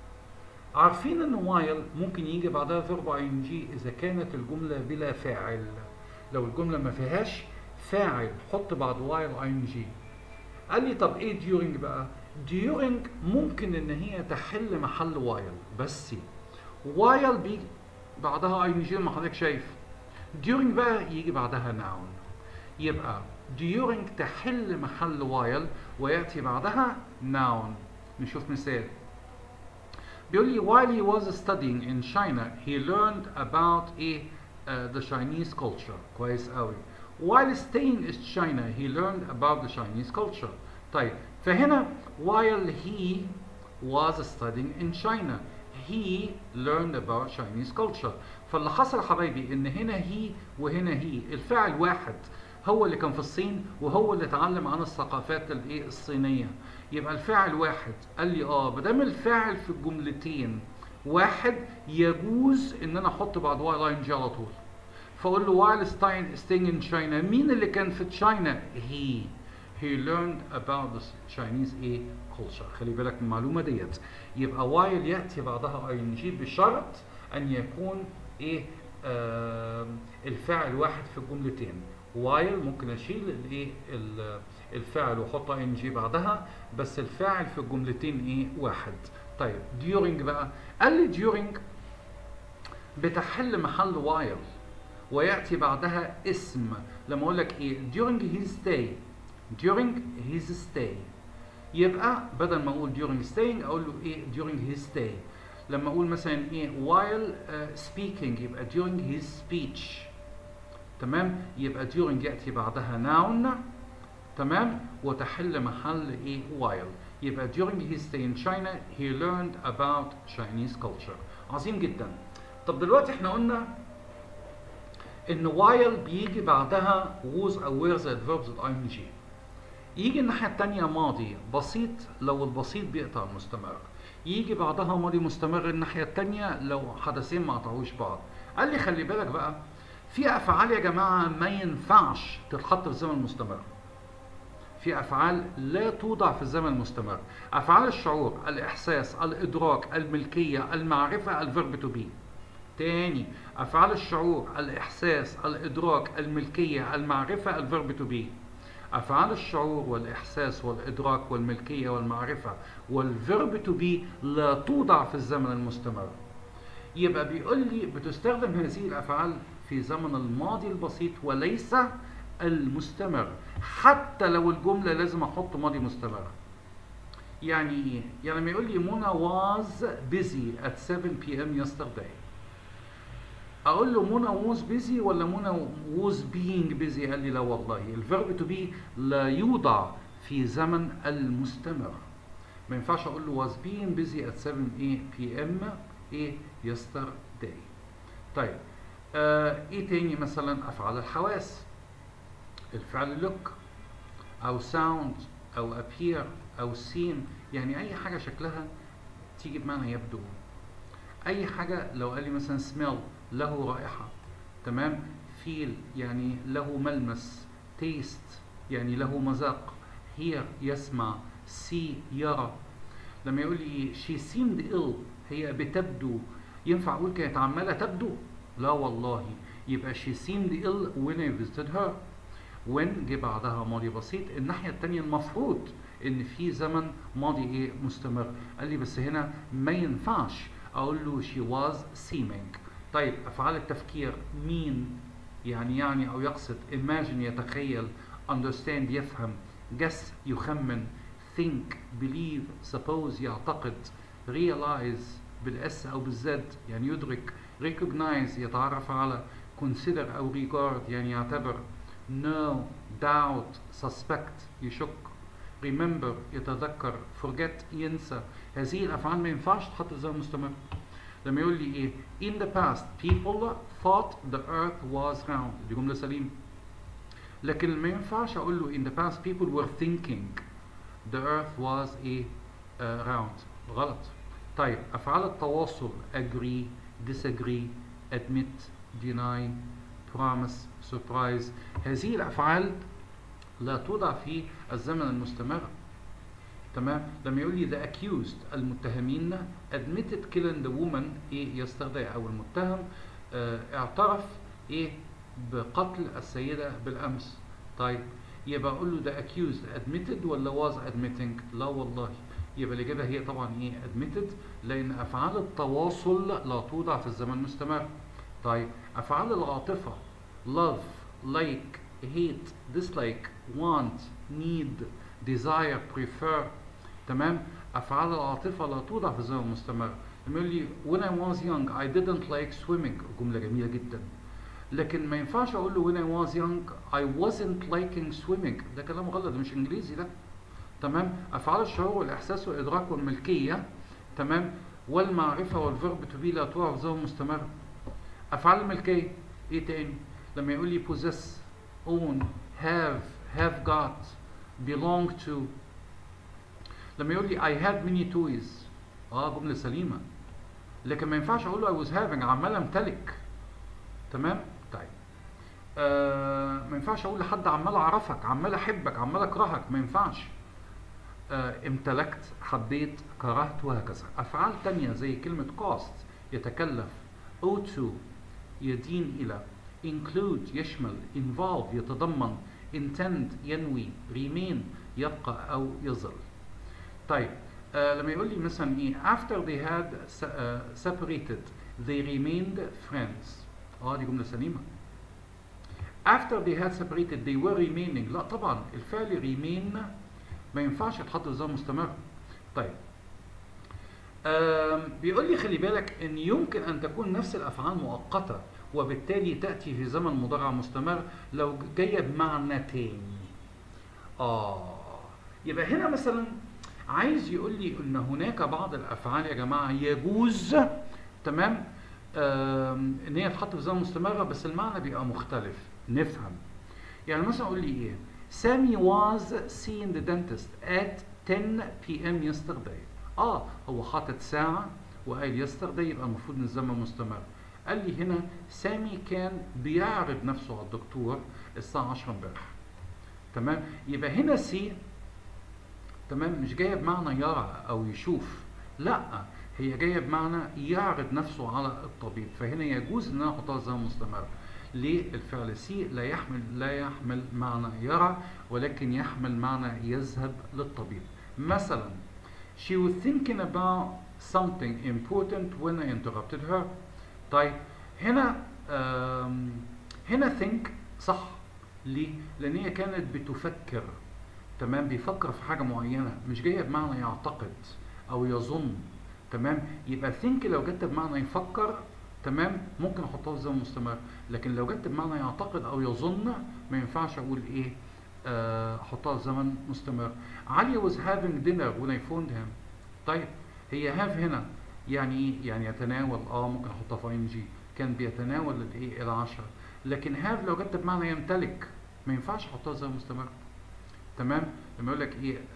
عارفين ان while ممكن يجي بعدها verb ing اذا كانت الجمله بلا فاعل لو الجمله ما فيهاش فاعل حط بعد while ing قال لي طب ايه during بقى during ممكن ان هي تحل محل while بس while بيجي بعدها ing ما حضرتك شايف during بقى يجي بعدها noun يبقى during تحل محل while وياتي بعدها noun نشوف مثال بيقول لي while he was studying in China he learned about a uh, the Chinese culture كويس قوي while staying in China he learned about the Chinese culture طيب فهنا while he was studying in China he learned about Chinese culture فاللي حصل يا حبايبي ان هنا هي وهنا هي الفاعل واحد هو اللي كان في الصين وهو اللي اتعلم عن الثقافات الايه الصينيه يبقى الفاعل واحد قال لي اه ما دام الفاعل في الجملتين واحد يجوز ان انا احط بعد واي لاين جي على طول فاقول له while staying, staying in China مين اللي كان في تشاينا he he learned about the Chinese ايه culture خلي بالك من المعلومه ديت يبقى while ياتي بعدها ing بشرط ان يكون ايه آه الفاعل واحد في الجملتين while ممكن اشيل الايه الفاعل واحط ان جي بعدها بس الفاعل في الجملتين ايه واحد طيب during بقى قال لي during بتحل محل while وياتي بعدها اسم لما اقول لك ايه during his stay during his stay يبقى بدل ما اقول during staying اقول له ايه during his stay لما اقول مثلا ايه while uh, speaking يبقى during his speech تمام يبقى during ياتي بعدها noun تمام وتحل محل ايه while يبقى during his stay in China he learned about Chinese culture عظيم جدا طب دلوقتي احنا قلنا ان while بيجي بعدها was او were زائد verbs ing يجي الناحية التانية ماضي بسيط لو البسيط بيقطع المستمر يجي بعدها ماضي مستمر الناحية التانية لو حدثين ما قطعوش بعض قال لي خلي بالك بقى في افعال يا جماعة ما ينفعش تتحط في الزمن المستمر في افعال لا توضع في الزمن المستمر افعال الشعور الاحساس الادراك الملكيه المعرفه الفيرب تو بي تاني افعال الشعور الاحساس الادراك الملكيه المعرفه الفيرب تو بي افعال الشعور والاحساس والادراك والملكيه والمعرفه والفيرب تو بي لا توضع في الزمن المستمر يبقى بيقول لي بتستخدم هذه الافعال في زمن الماضي البسيط وليس المستمر حتى لو الجمله لازم احط ماضي مستمر يعني ايه يعني لما يقول لي منى was busy at 7 p.m. yesterday اقول له منى was busy ولا منى was being busy قال لي لا والله الفيرب تو بي لا يوضع في زمن المستمر ما ينفعش اقول له was being busy at 7 p.m. ايه yesterday طيب آه ايه تاني مثلا افعال الحواس الفعل look او sound او appear او seem يعني اي حاجه شكلها تيجي بمعنى يبدو اي حاجه لو قال لي مثلا smell له رائحه تمام feel يعني له ملمس taste يعني له مذاق hear يسمع see يرى لما يقول لي she seemed ill هي بتبدو ينفع اقول كانت عماله تبدو لا والله يبقى she seemed ill when I visited her when جه بعدها ماضي بسيط الناحيه الثانيه المفروض ان في زمن ماضي ايه مستمر قال لي بس هنا ما ينفعش اقول له she was seeming طيب افعال التفكير مين يعني يعني او يقصد imagine يتخيل understand يفهم guess يخمن think believe suppose يعتقد realize بالاس او بالزد يعني يدرك recognize يتعرف على consider او regard يعني يعتبر know doubt suspect يشك remember يتذكر forget ينسى هذه الافعال ما ينفعش تحط في زمن مستمر لما يقول لي ايه in the past people thought the earth was round دي جمله سليمه لكن ما ينفعش اقول له in the past people were thinking the earth was a uh, round غلط طيب افعال التواصل agree disagree admit deny promise surprise هذه الافعال لا توضع في الزمن المستمر تمام لما يقول لي the accused المتهمين admitted killing the woman ايه yesterday او المتهم اه اعترف ايه بقتل السيدة بالامس طيب يبقى اقول له the accused admitted ولا was admitting لا والله يبقى الإجابة هي طبعا إيه admitted لأن أفعال التواصل لا توضع في الزمن المستمر. طيب أفعال العاطفة love, like, hate, dislike, want, need, desire, prefer تمام؟ أفعال العاطفة لا توضع في الزمن المستمر. لما يقول لي when I was young I didn't like swimming جملة جميلة جدا. لكن ما ينفعش أقول له when I was young I wasn't liking swimming ده كلام غلط ده مش إنجليزي ده. تمام افعال الشعور والاحساس والادراك والملكيه تمام والمعرفه والفيرب تو بي لا توقع في زمن مستمر افعال الملكيه ايه تاني لما يقول لي possess own have have got belong to لما يقول لي I had many toys اه جمله سليمه لكن ما ينفعش اقول له I was having عمال امتلك تمام طيب آه ما ينفعش اقول لحد عمال اعرفك عمال احبك عمال اكرهك ما ينفعش آه امتلكت حبيت كرهت وهكذا افعال تانية زي كلمة cost يتكلف owe to يدين الى include يشمل involve يتضمن intend ينوي remain يبقى او يظل طيب آه لما يقول لي مثلا ايه after they had uh, separated they remained friends اه دي جملة سليمة after they had separated they were remaining لا طبعا الفعل remain ما ينفعش يتحط في زمن مستمر طيب بيقول لي خلي بالك ان يمكن ان تكون نفس الافعال مؤقته وبالتالي تاتي في زمن مضارع مستمر لو جايه بمعنى تاني اه يبقى هنا مثلا عايز يقول لي ان هناك بعض الافعال يا جماعه يجوز تمام ان هي تتحط في زمن مستمر بس المعنى بيبقى مختلف نفهم يعني مثلا قول لي ايه سامي was seeing the dentist at 10 p.m. yesterday. اه هو حاطط ساعة وقال yesterday يبقى المفروض ان الزمن مستمر. قال لي هنا سامي كان بيعرض نفسه على الدكتور الساعة 10 امبارح. تمام؟ يبقى هنا سي تمام مش جاية بمعنى يرى أو يشوف. لا هي جاية بمعنى يعرض نفسه على الطبيب، فهنا يجوز ان انا احطها زمن مستمر. ليه الفعل سي لا يحمل لا يحمل معنى يرى ولكن يحمل معنى يذهب للطبيب مثلا she was thinking about something important when I interrupted her طيب هنا هنا think صح ليه لان هي كانت بتفكر تمام بيفكر في حاجه معينه مش جايه بمعنى يعتقد او يظن تمام يبقى think لو جت بمعنى يفكر تمام ممكن احطها في زمن مستمر لكن لو جت بمعنى يعتقد او يظن ما ينفعش اقول ايه احطها في زمن مستمر علي was having dinner when I phoned him طيب هي have هنا يعني ايه يعني يتناول اه ممكن احطها في ان جي كان بيتناول الايه العشاء لكن have لو جت بمعنى يمتلك ما ينفعش احطها في زمن مستمر تمام لما يقول لك ايه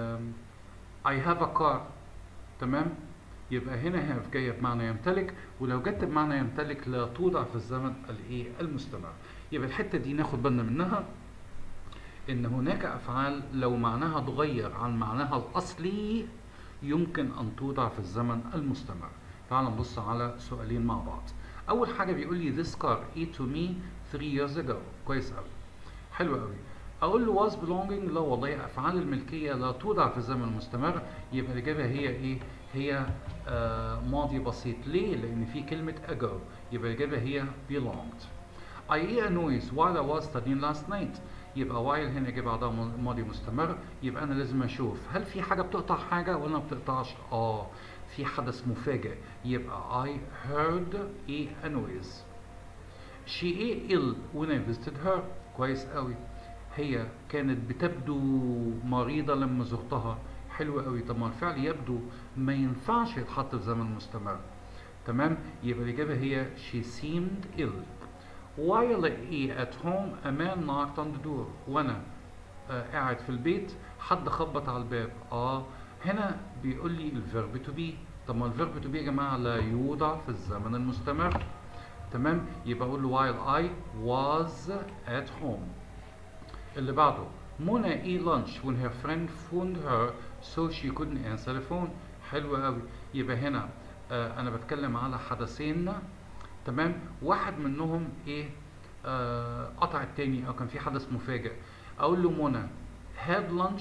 I have a car تمام يبقى هنا هاف جايه بمعنى يمتلك ولو جت بمعنى يمتلك لا توضع في الزمن الايه المستمر يبقى الحته دي ناخد بالنا منها ان هناك افعال لو معناها اتغير عن معناها الاصلي يمكن ان توضع في الزمن المستمر تعال نبص على سؤالين مع بعض اول حاجه بيقول لي this car ate to me 3 years ago كويس قوي حلو قوي اقول له was belonging لا والله افعال الملكيه لا توضع في الزمن المستمر يبقى الاجابه هي ايه هي آه ماضي بسيط ليه لان في كلمه ago يبقى الاجابه هي belonged I hear a noise while I was studying last night يبقى while هنا جه بعدها ماضي مستمر يبقى انا لازم اشوف هل في حاجه بتقطع حاجه ولا ما بتقطعش اه في حدث مفاجئ يبقى I heard a, a noise she ate ill when I visited her كويس قوي هي كانت بتبدو مريضة لما زرتها حلو قوي طب ما الفعل يبدو ما ينفعش يتحط في زمن مستمر تمام يبقى الإجابة هي she seemed ill while at home a man knocked on the door وأنا آه قاعد في البيت حد خبط على الباب اه هنا بيقول لي الفيرب تو بي طب ما الفيرب تو بي يا جماعة لا يوضع في الزمن المستمر تمام يبقى اقول له while I was at home اللي بعده منى ate lunch when her friend phoned her so she couldn't answer the phone حلو قوي يبقى هنا آه انا بتكلم على حدثين تمام واحد منهم ايه آه قطع التاني او كان في حدث مفاجئ اقول له منى had lunch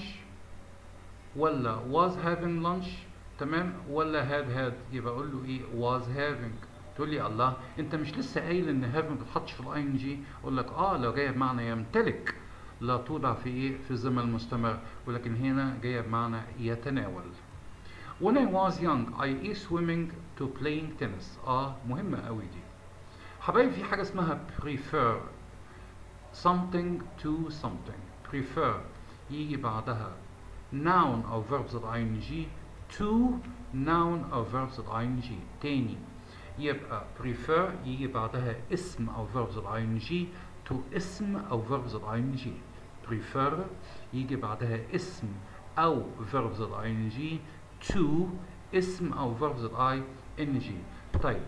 ولا was having lunch تمام ولا had had يبقى اقول له ايه was having تقول لي الله انت مش لسه قايل ان have ما بتحطش في الاي ان جي اقول لك اه لو جايه بمعنى يمتلك لا توضع في ايه في الزمن المستمر ولكن هنا جايه بمعنى يتناول When I was young I used swimming to playing tennis اه مهمة قوي دي حبايبي في حاجة اسمها prefer something to something prefer يجي بعدها noun أو verbs of ing to noun أو verbs of ing تاني يبقى prefer يجي بعدها اسم أو verbs of ing to اسم أو verbs of ing prefer يجي بعدها اسم أو verbs of ing to اسم أو verbs of ing طيب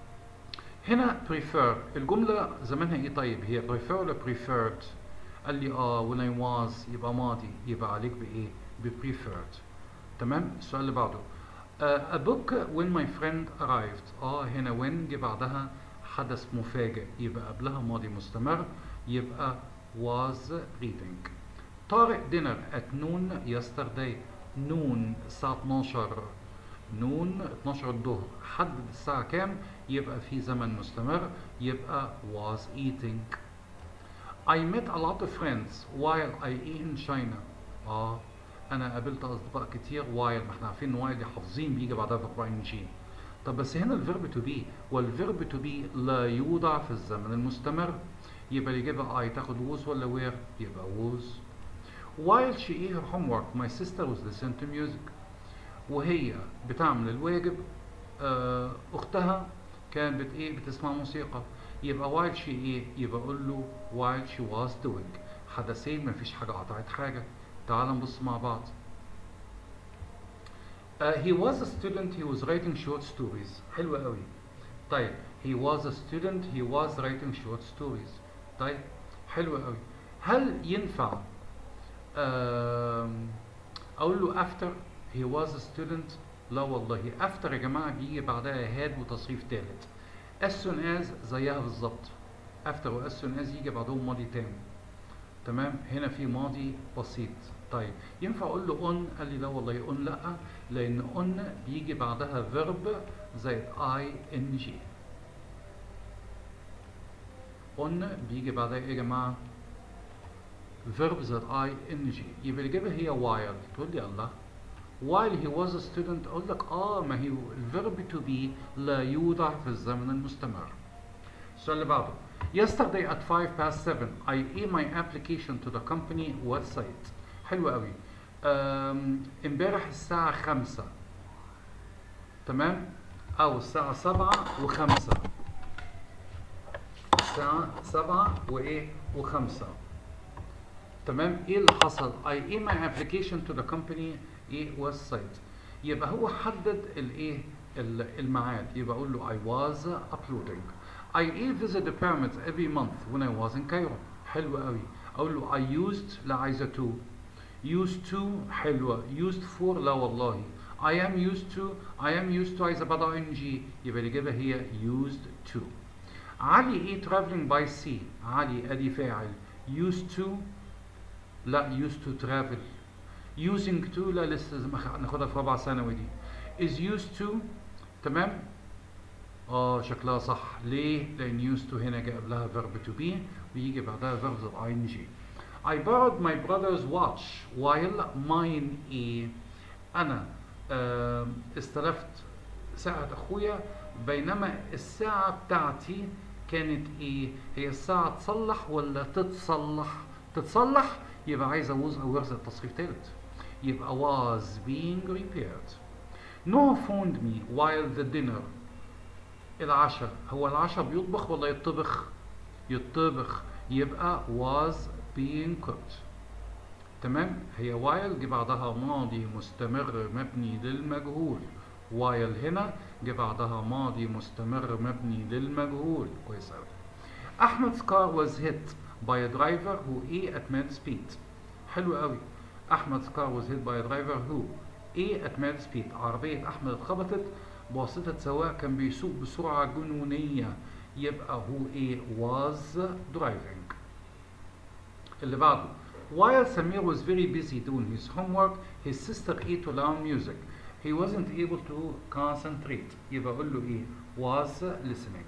هنا prefer الجملة زمانها ايه طيب هي prefer ولا preferred قال لي اه when I was يبقى ماضي يبقى عليك بايه ب preferred تمام السؤال اللي بعده uh, a book when my friend arrived اه هنا when جه بعدها حدث مفاجئ يبقى قبلها ماضي مستمر يبقى was reading طارق dinner at noon yesterday نون الساعة 12 نون 12 الظهر حدد الساعة كام يبقى في زمن مستمر يبقى was eating I met a lot of friends while I ate in China اه انا قابلت اصدقاء كتير while ما احنا عارفين while دي حافظين بيجي بعدها في ان جي طب بس هنا الفيرب تو بي والفيرب تو بي لا يوضع في الزمن المستمر يبقى الإجابة I تاخد was ولا where يبقى was while she ate her homework my sister was listening to music وهي بتعمل الواجب آه اختها كانت بت ايه بتسمع موسيقى يبقى while she ate يبقى اقول له while she was doing حدثين مفيش حاجه قطعت حاجه تعال نبص مع بعض uh, he was a student he was writing short stories حلو قوي طيب he was a student he was writing short stories طيب حلو قوي هل ينفع اقول له after he was a student لا والله after يا جماعه بيجي بعدها had وتصريف ثالث as soon as زيها بالظبط after و as soon as يجي بعدهم ماضي تام تمام هنا في ماضي بسيط طيب ينفع اقول له on قال لي لا والله on لا لان on بيجي بعدها verb زائد i n g on بيجي بعدها ايه يا جماعه verb زائد i n g يبقى الاجابه هي while تقول لي الله while he was a student اقول لك اه ما هي الفيرب to be لا يوضع في الزمن المستمر السؤال اللي بعده yesterday at 5 past 7 I e my application to the company website حلو قوي امبارح الساعة 5 تمام او الساعة 7 و5 الساعة 7 وايه و5 تمام ايه اللي حصل I e my application to the company ايه was site يبقى هو حدد الايه الميعاد يبقى اقول له I was uploading I e visit the pyramids every month when I was in Cairo حلو قوي اقول له I used لا عايزه to used to حلوه used for لا والله I am used to I am used to عايزه بعدها ing يبقى الاجابه هي used to علي ايه traveling by sea علي ادي فاعل used to لا used to travel using to لا لسه ناخدها في رابعه ثانوي دي is used to تمام اه شكلها صح ليه لان used to هنا جاء قبلها verb to be ويجي بعدها verbs ing I borrowed my brother's watch while mine ايه انا آه استلفت ساعة اخويا بينما الساعة بتاعتي كانت ايه هي الساعة تصلح ولا تتصلح تتصلح يبقى عايز اوز او يرزق تصريف تالت يبقى was being repaired Noah phoned me while the dinner العشاء هو العشاء بيطبخ ولا يطبخ يطبخ يبقى was being cooked تمام هي while جه بعدها ماضي مستمر مبني للمجهول while هنا جه بعدها ماضي مستمر مبني للمجهول كويس قوي احمد's car was hit by a driver who ate at mad speed حلو قوي احمد's car was hit by a driver who ate at mad speed عربية احمد اتخبطت بواسطة سواق كان بيسوق بسرعة جنونية يبقى هو ايه was driving اللي بعده while Samir was very busy doing his homework his sister ate to loud music he wasn't able to concentrate يبقى اقول له ايه was listening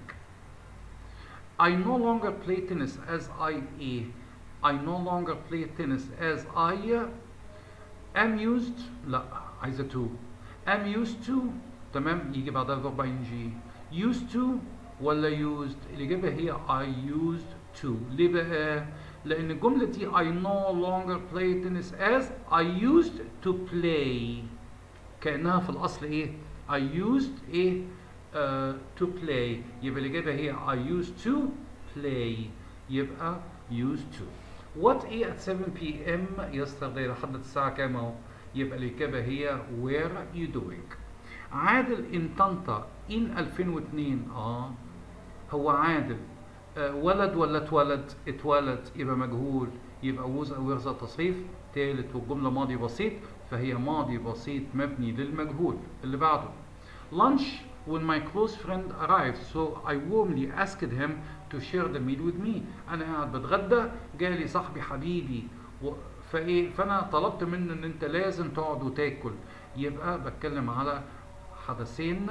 I no longer play tennis as I a I no longer play tennis as I am used لا عايزة to am used to تمام يجي بعدها الفيرب ing used to ولا used الإجابة هي I used to ليه بقى؟ لأن الجملة دي I no longer play tennis as I used to play كأنها في الأصل إيه؟ I used إيه؟ uh, to play يبقى الإجابة هي I used to play يبقى used to What إيه at 7 p.m. yesterday لحد الساعة كام أهو؟ يبقى الإجابة هي Where are you doing؟ عادل إن طنطا إن 2002 آه هو عادل آه ولد ولا اتولد؟ اتولد يبقى مجهول يبقى ووز أو يرزق تصريف تالت والجملة ماضي بسيط فهي ماضي بسيط مبني للمجهول اللي بعده lunch when my close friend arrived so I warmly asked him to share the meal with me انا قاعد بتغدى جالي صاحبي حبيبي و... فايه فانا طلبت منه ان انت لازم تقعد وتاكل يبقى بتكلم على حدثين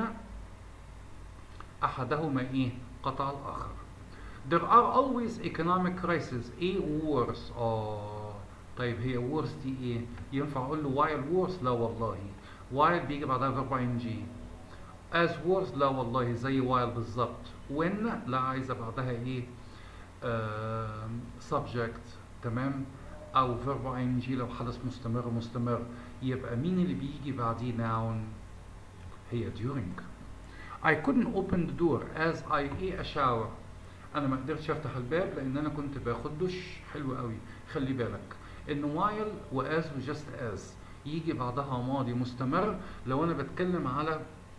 احدهما ايه قطع الاخر there are always economic crises ايه wars اه طيب هي wars دي ايه ينفع اقول له while wars لا والله while بيجي بعدها verb ing as wars لا والله زي while بالظبط when لا عايزه بعدها ايه آه subject تمام او verb ing لو حدث مستمر مستمر يبقى مين اللي بيجي بعديه noun هي during I couldn't open the door as I ate a shower انا ما قدرتش افتح الباب لان انا كنت باخد دش حلو قوي خلي بالك ان while و as و just as يجي بعدها ماضي مستمر لو انا بتكلم على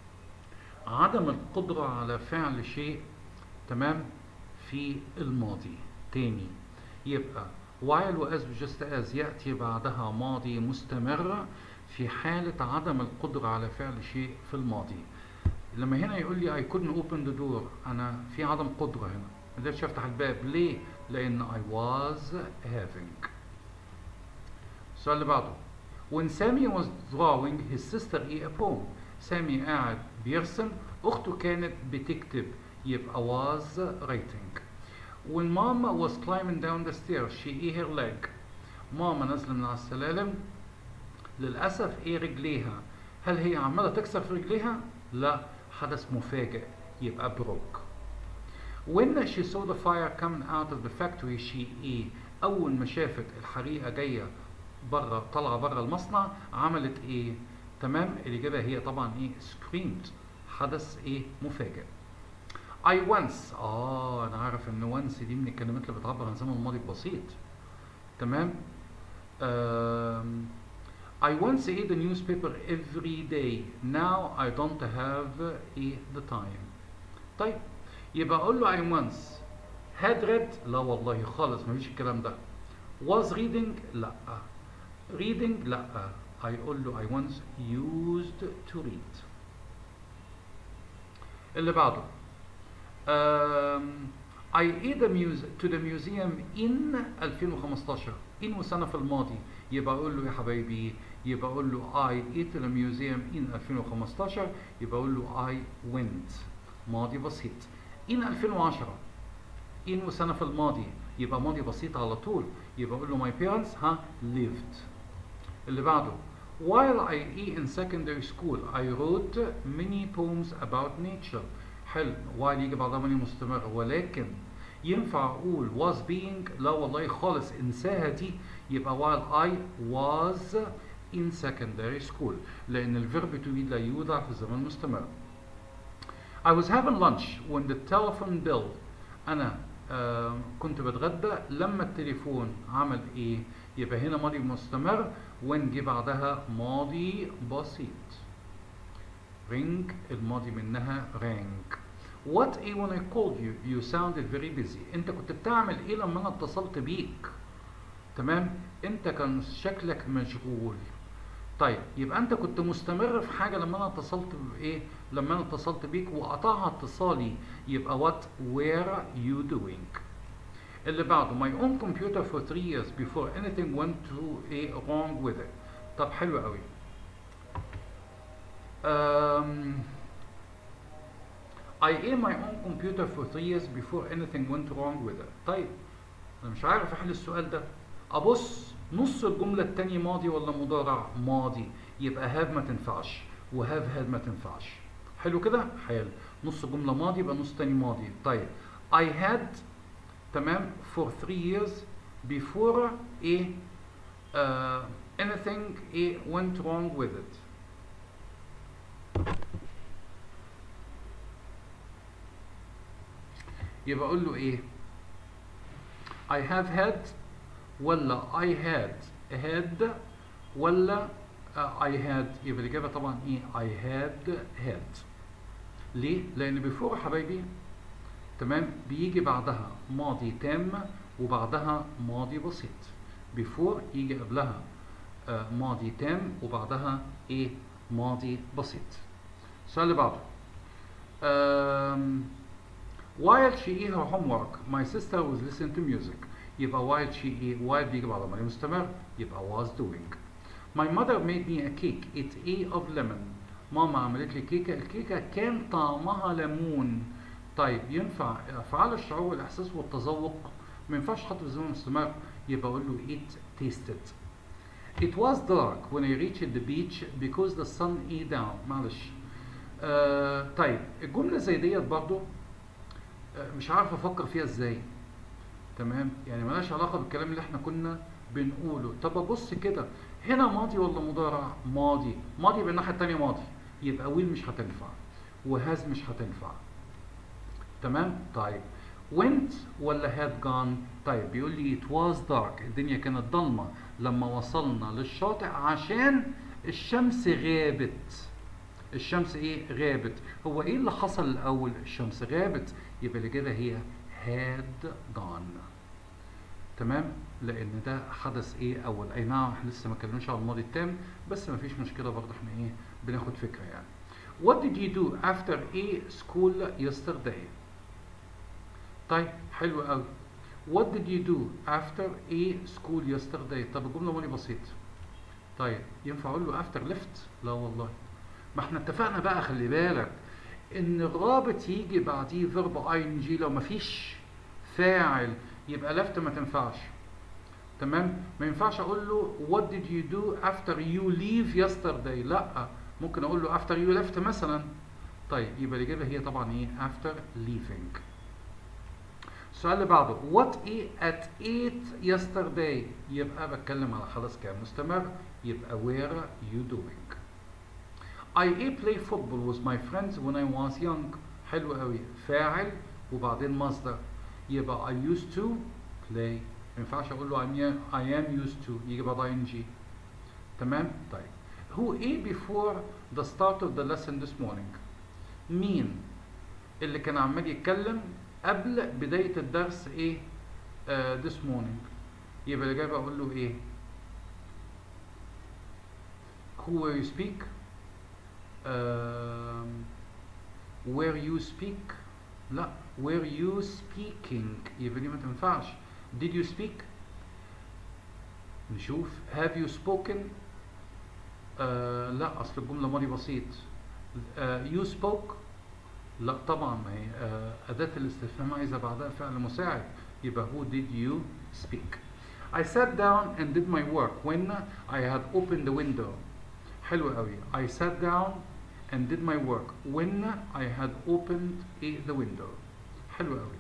عدم القدرة على فعل شيء تمام في الماضي تاني يبقى while و as و just as يأتي بعدها ماضي مستمر في حالة عدم القدرة على فعل شيء في الماضي لما هنا يقول لي I couldn't open the door أنا في عدم قدرة هنا ما قدرتش أفتح الباب ليه؟ لأن I was having السؤال اللي بعده When Sammy was drawing his sister a poem سامي قاعد بيرسم أخته كانت بتكتب يبقى was writing When mama was climbing down the stairs she ate her leg ماما نازلة من على السلالم للأسف إيه رجليها هل هي عمالة تكسر في رجليها؟ لا حدث مفاجئ يبقى broke When she saw the fire coming out of the factory she إيه أول ما شافت الحريقة جاية بره طالعة بره المصنع عملت إيه؟ تمام الإجابة هي طبعا إيه؟ screamed حدث إيه؟ مفاجئ I once آه أنا عارف إن once دي من الكلمات اللي بتعبر عن زمن الماضي البسيط تمام um, I once ate the newspaper every day now I don't have uh, the time طيب يبقى أقول له I once had read لا والله خالص مفيش الكلام ده was reading لا reading لا هيقول له I once used to read اللي بعده um, I ate the muse to the museum in 2015 in وسنة في الماضي يبقى أقول له يا حبايبي يبقى أقول له I ate to the museum in 2015 يبقى أقول له I went ماضي بسيط in 2010 in وسنة في الماضي يبقى ماضي بسيط على طول يبقى اقول له my parents ها lived اللي بعده while I in secondary school I wrote many poems about nature حلو while يجي بعدها ماني مستمر ولكن ينفع اقول was being لا والله خالص انساها دي يبقى while I was in secondary school لان الفيرب to be لا يوضع في الزمن المستمر I was having lunch when the telephone bell انا آه كنت بتغدى لما التليفون عمل ايه يبقى هنا ماضي مستمر when جه بعدها ماضي بسيط ring الماضي منها rang what a when I called you you sounded very busy انت كنت بتعمل ايه لما انا اتصلت بيك تمام انت كان شكلك مشغول طيب يبقى انت كنت مستمر في حاجه لما انا اتصلت بايه لما انا اتصلت بيك وقطعها اتصالي يبقى what were you doing اللي بعده my own computer for three years before anything went to a wrong with it طب حلو قوي um, I ate my own computer for three years before anything went wrong with it طيب انا مش عارف احل السؤال ده ابص نص الجملة التانية ماضي ولا مضارع ماضي يبقى have ما تنفعش وهاف had ما تنفعش حلو كده حلو نص الجملة ماضي يبقى نص تاني ماضي طيب I had تمام for three years before a uh, anything a went wrong with it يبقى اقول له ايه I have had ولا I had had ولا uh, I had يبقى الإجابة طبعا إيه I had had ليه؟ لأن before يا حبايبي تمام بيجي بعدها ماضي تام وبعدها ماضي بسيط before يجي قبلها uh, ماضي تام وبعدها إيه ماضي بسيط السؤال اللي بعده um, while she ate her homework my sister was listening to music يبقى while she ate while بيجي بعد ماضي مستمر يبقى was doing my mother made me a cake it a of lemon ماما عملت لي كيكه الكيكه كان طعمها ليمون طيب ينفع افعال الشعور والاحساس والتذوق ما ينفعش احطه في الزمن المستمر يبقى اقول له it tasted it was dark when I reached the beach because the sun is down معلش آه طيب الجمله زي ديت برضو آه مش عارف افكر فيها ازاي تمام يعني ملهاش علاقه بالكلام اللي احنا كنا بنقوله طب ابص كده هنا ماضي ولا مضارع ماضي ماضي بالناحيه الثانيه ماضي يبقى ويل مش هتنفع وهاز مش هتنفع تمام طيب went ولا had gone طيب بيقول لي it was dark الدنيا كانت ضلمه لما وصلنا للشاطئ عشان الشمس غابت الشمس ايه غابت هو ايه اللي حصل الاول الشمس غابت يبقى الاجابه هي had gone تمام لان ده حدث ايه اول اي نعم احنا لسه ما اتكلمناش على الماضي التام بس ما فيش مشكله برضه احنا ايه بناخد فكره يعني what did you do after a school yesterday طيب حلو قوي what did you do after a school yesterday طب الجمله مالي بسيط طيب ينفع اقول له after left لا والله ما احنا اتفقنا بقى خلي بالك ان الرابط يجي بعديه فيرب اي ان جي لو مفيش فاعل يبقى left ما تنفعش تمام ما ينفعش اقول له what did you do after you leave yesterday لا ممكن اقول له after you left مثلا طيب يبقى الاجابه هي طبعا ايه after leaving السؤال اللي بعده what ايه at 8 yesterday يبقى بتكلم على خلاص كام مستمر يبقى where you doing I play football with my friends when I was young حلو قوي فاعل وبعدين مصدر يبقى I used to play ما ينفعش اقول له I am used to يجي بعد ing تمام طيب who ate before the start of the lesson this morning مين اللي كان عمال يتكلم قبل بداية الدرس ايه uh, this morning يبقى الإجابة أقول له ايه who will you speak um, where you speak لا where you speaking يبقى دي ما تنفعش did you speak نشوف have you spoken uh, لا أصل الجملة ماضي بسيط uh, you spoke لا طبعا ما هي آه، أداة الاستفهام عايزة بعدها فعل مساعد يبقى who did you speak I sat down and did my work when I had opened the window حلو قوي I sat down and did my work when I had opened إيه the window حلو قوي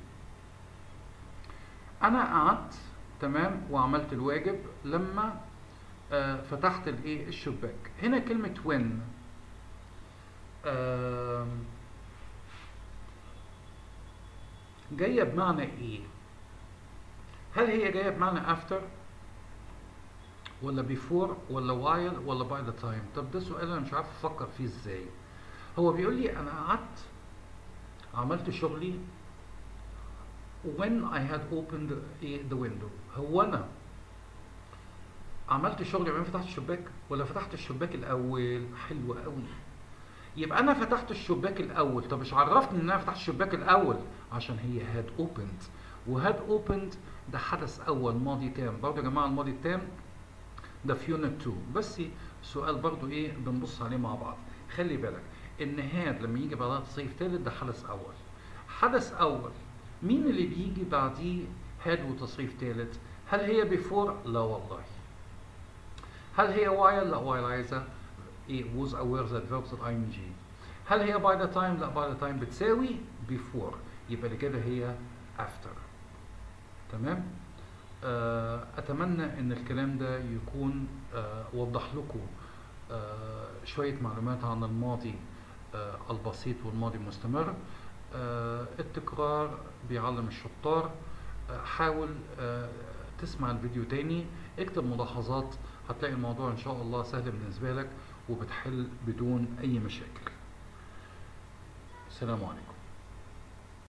أنا قعدت تمام وعملت الواجب لما آه فتحت الايه الشباك هنا كلمة when آم، جاية بمعنى ايه هل هي جاية بمعنى after ولا before ولا while ولا by the time طب ده سؤال انا مش عارف افكر فيه ازاي هو بيقول لي انا قعدت عملت شغلي when I had opened the- the window هو انا عملت شغلي بعدين فتحت الشباك ولا فتحت الشباك الاول حلو قوي يبقى انا فتحت الشباك الاول طب مش عرفني ان انا فتحت الشباك الاول عشان هي هاد اوبند وهاد اوبند ده حدث اول ماضي تام برضه يا جماعه الماضي التام ده في يونت 2 بس سؤال برضه ايه بنبص عليه مع بعض خلي بالك ان هاد لما يجي بعدها تصريف ثالث ده حدث اول حدث اول مين اللي بيجي بعديه هاد وتصريف ثالث هل هي بيفور لا والله هل هي while لا while عايزه ايه was aware that verbs ال ing هل هي by the time لا by the time بتساوي before يبقى اللي كده هي after تمام آه، اتمنى ان الكلام ده يكون آه، وضح لكم آه، شويه معلومات عن الماضي آه، البسيط والماضي المستمر آه، التكرار بيعلم الشطار آه، حاول آه، تسمع الفيديو تاني اكتب ملاحظات هتلاقي الموضوع ان شاء الله سهل بالنسبه لك وبتحل بدون اي مشاكل السلام عليكم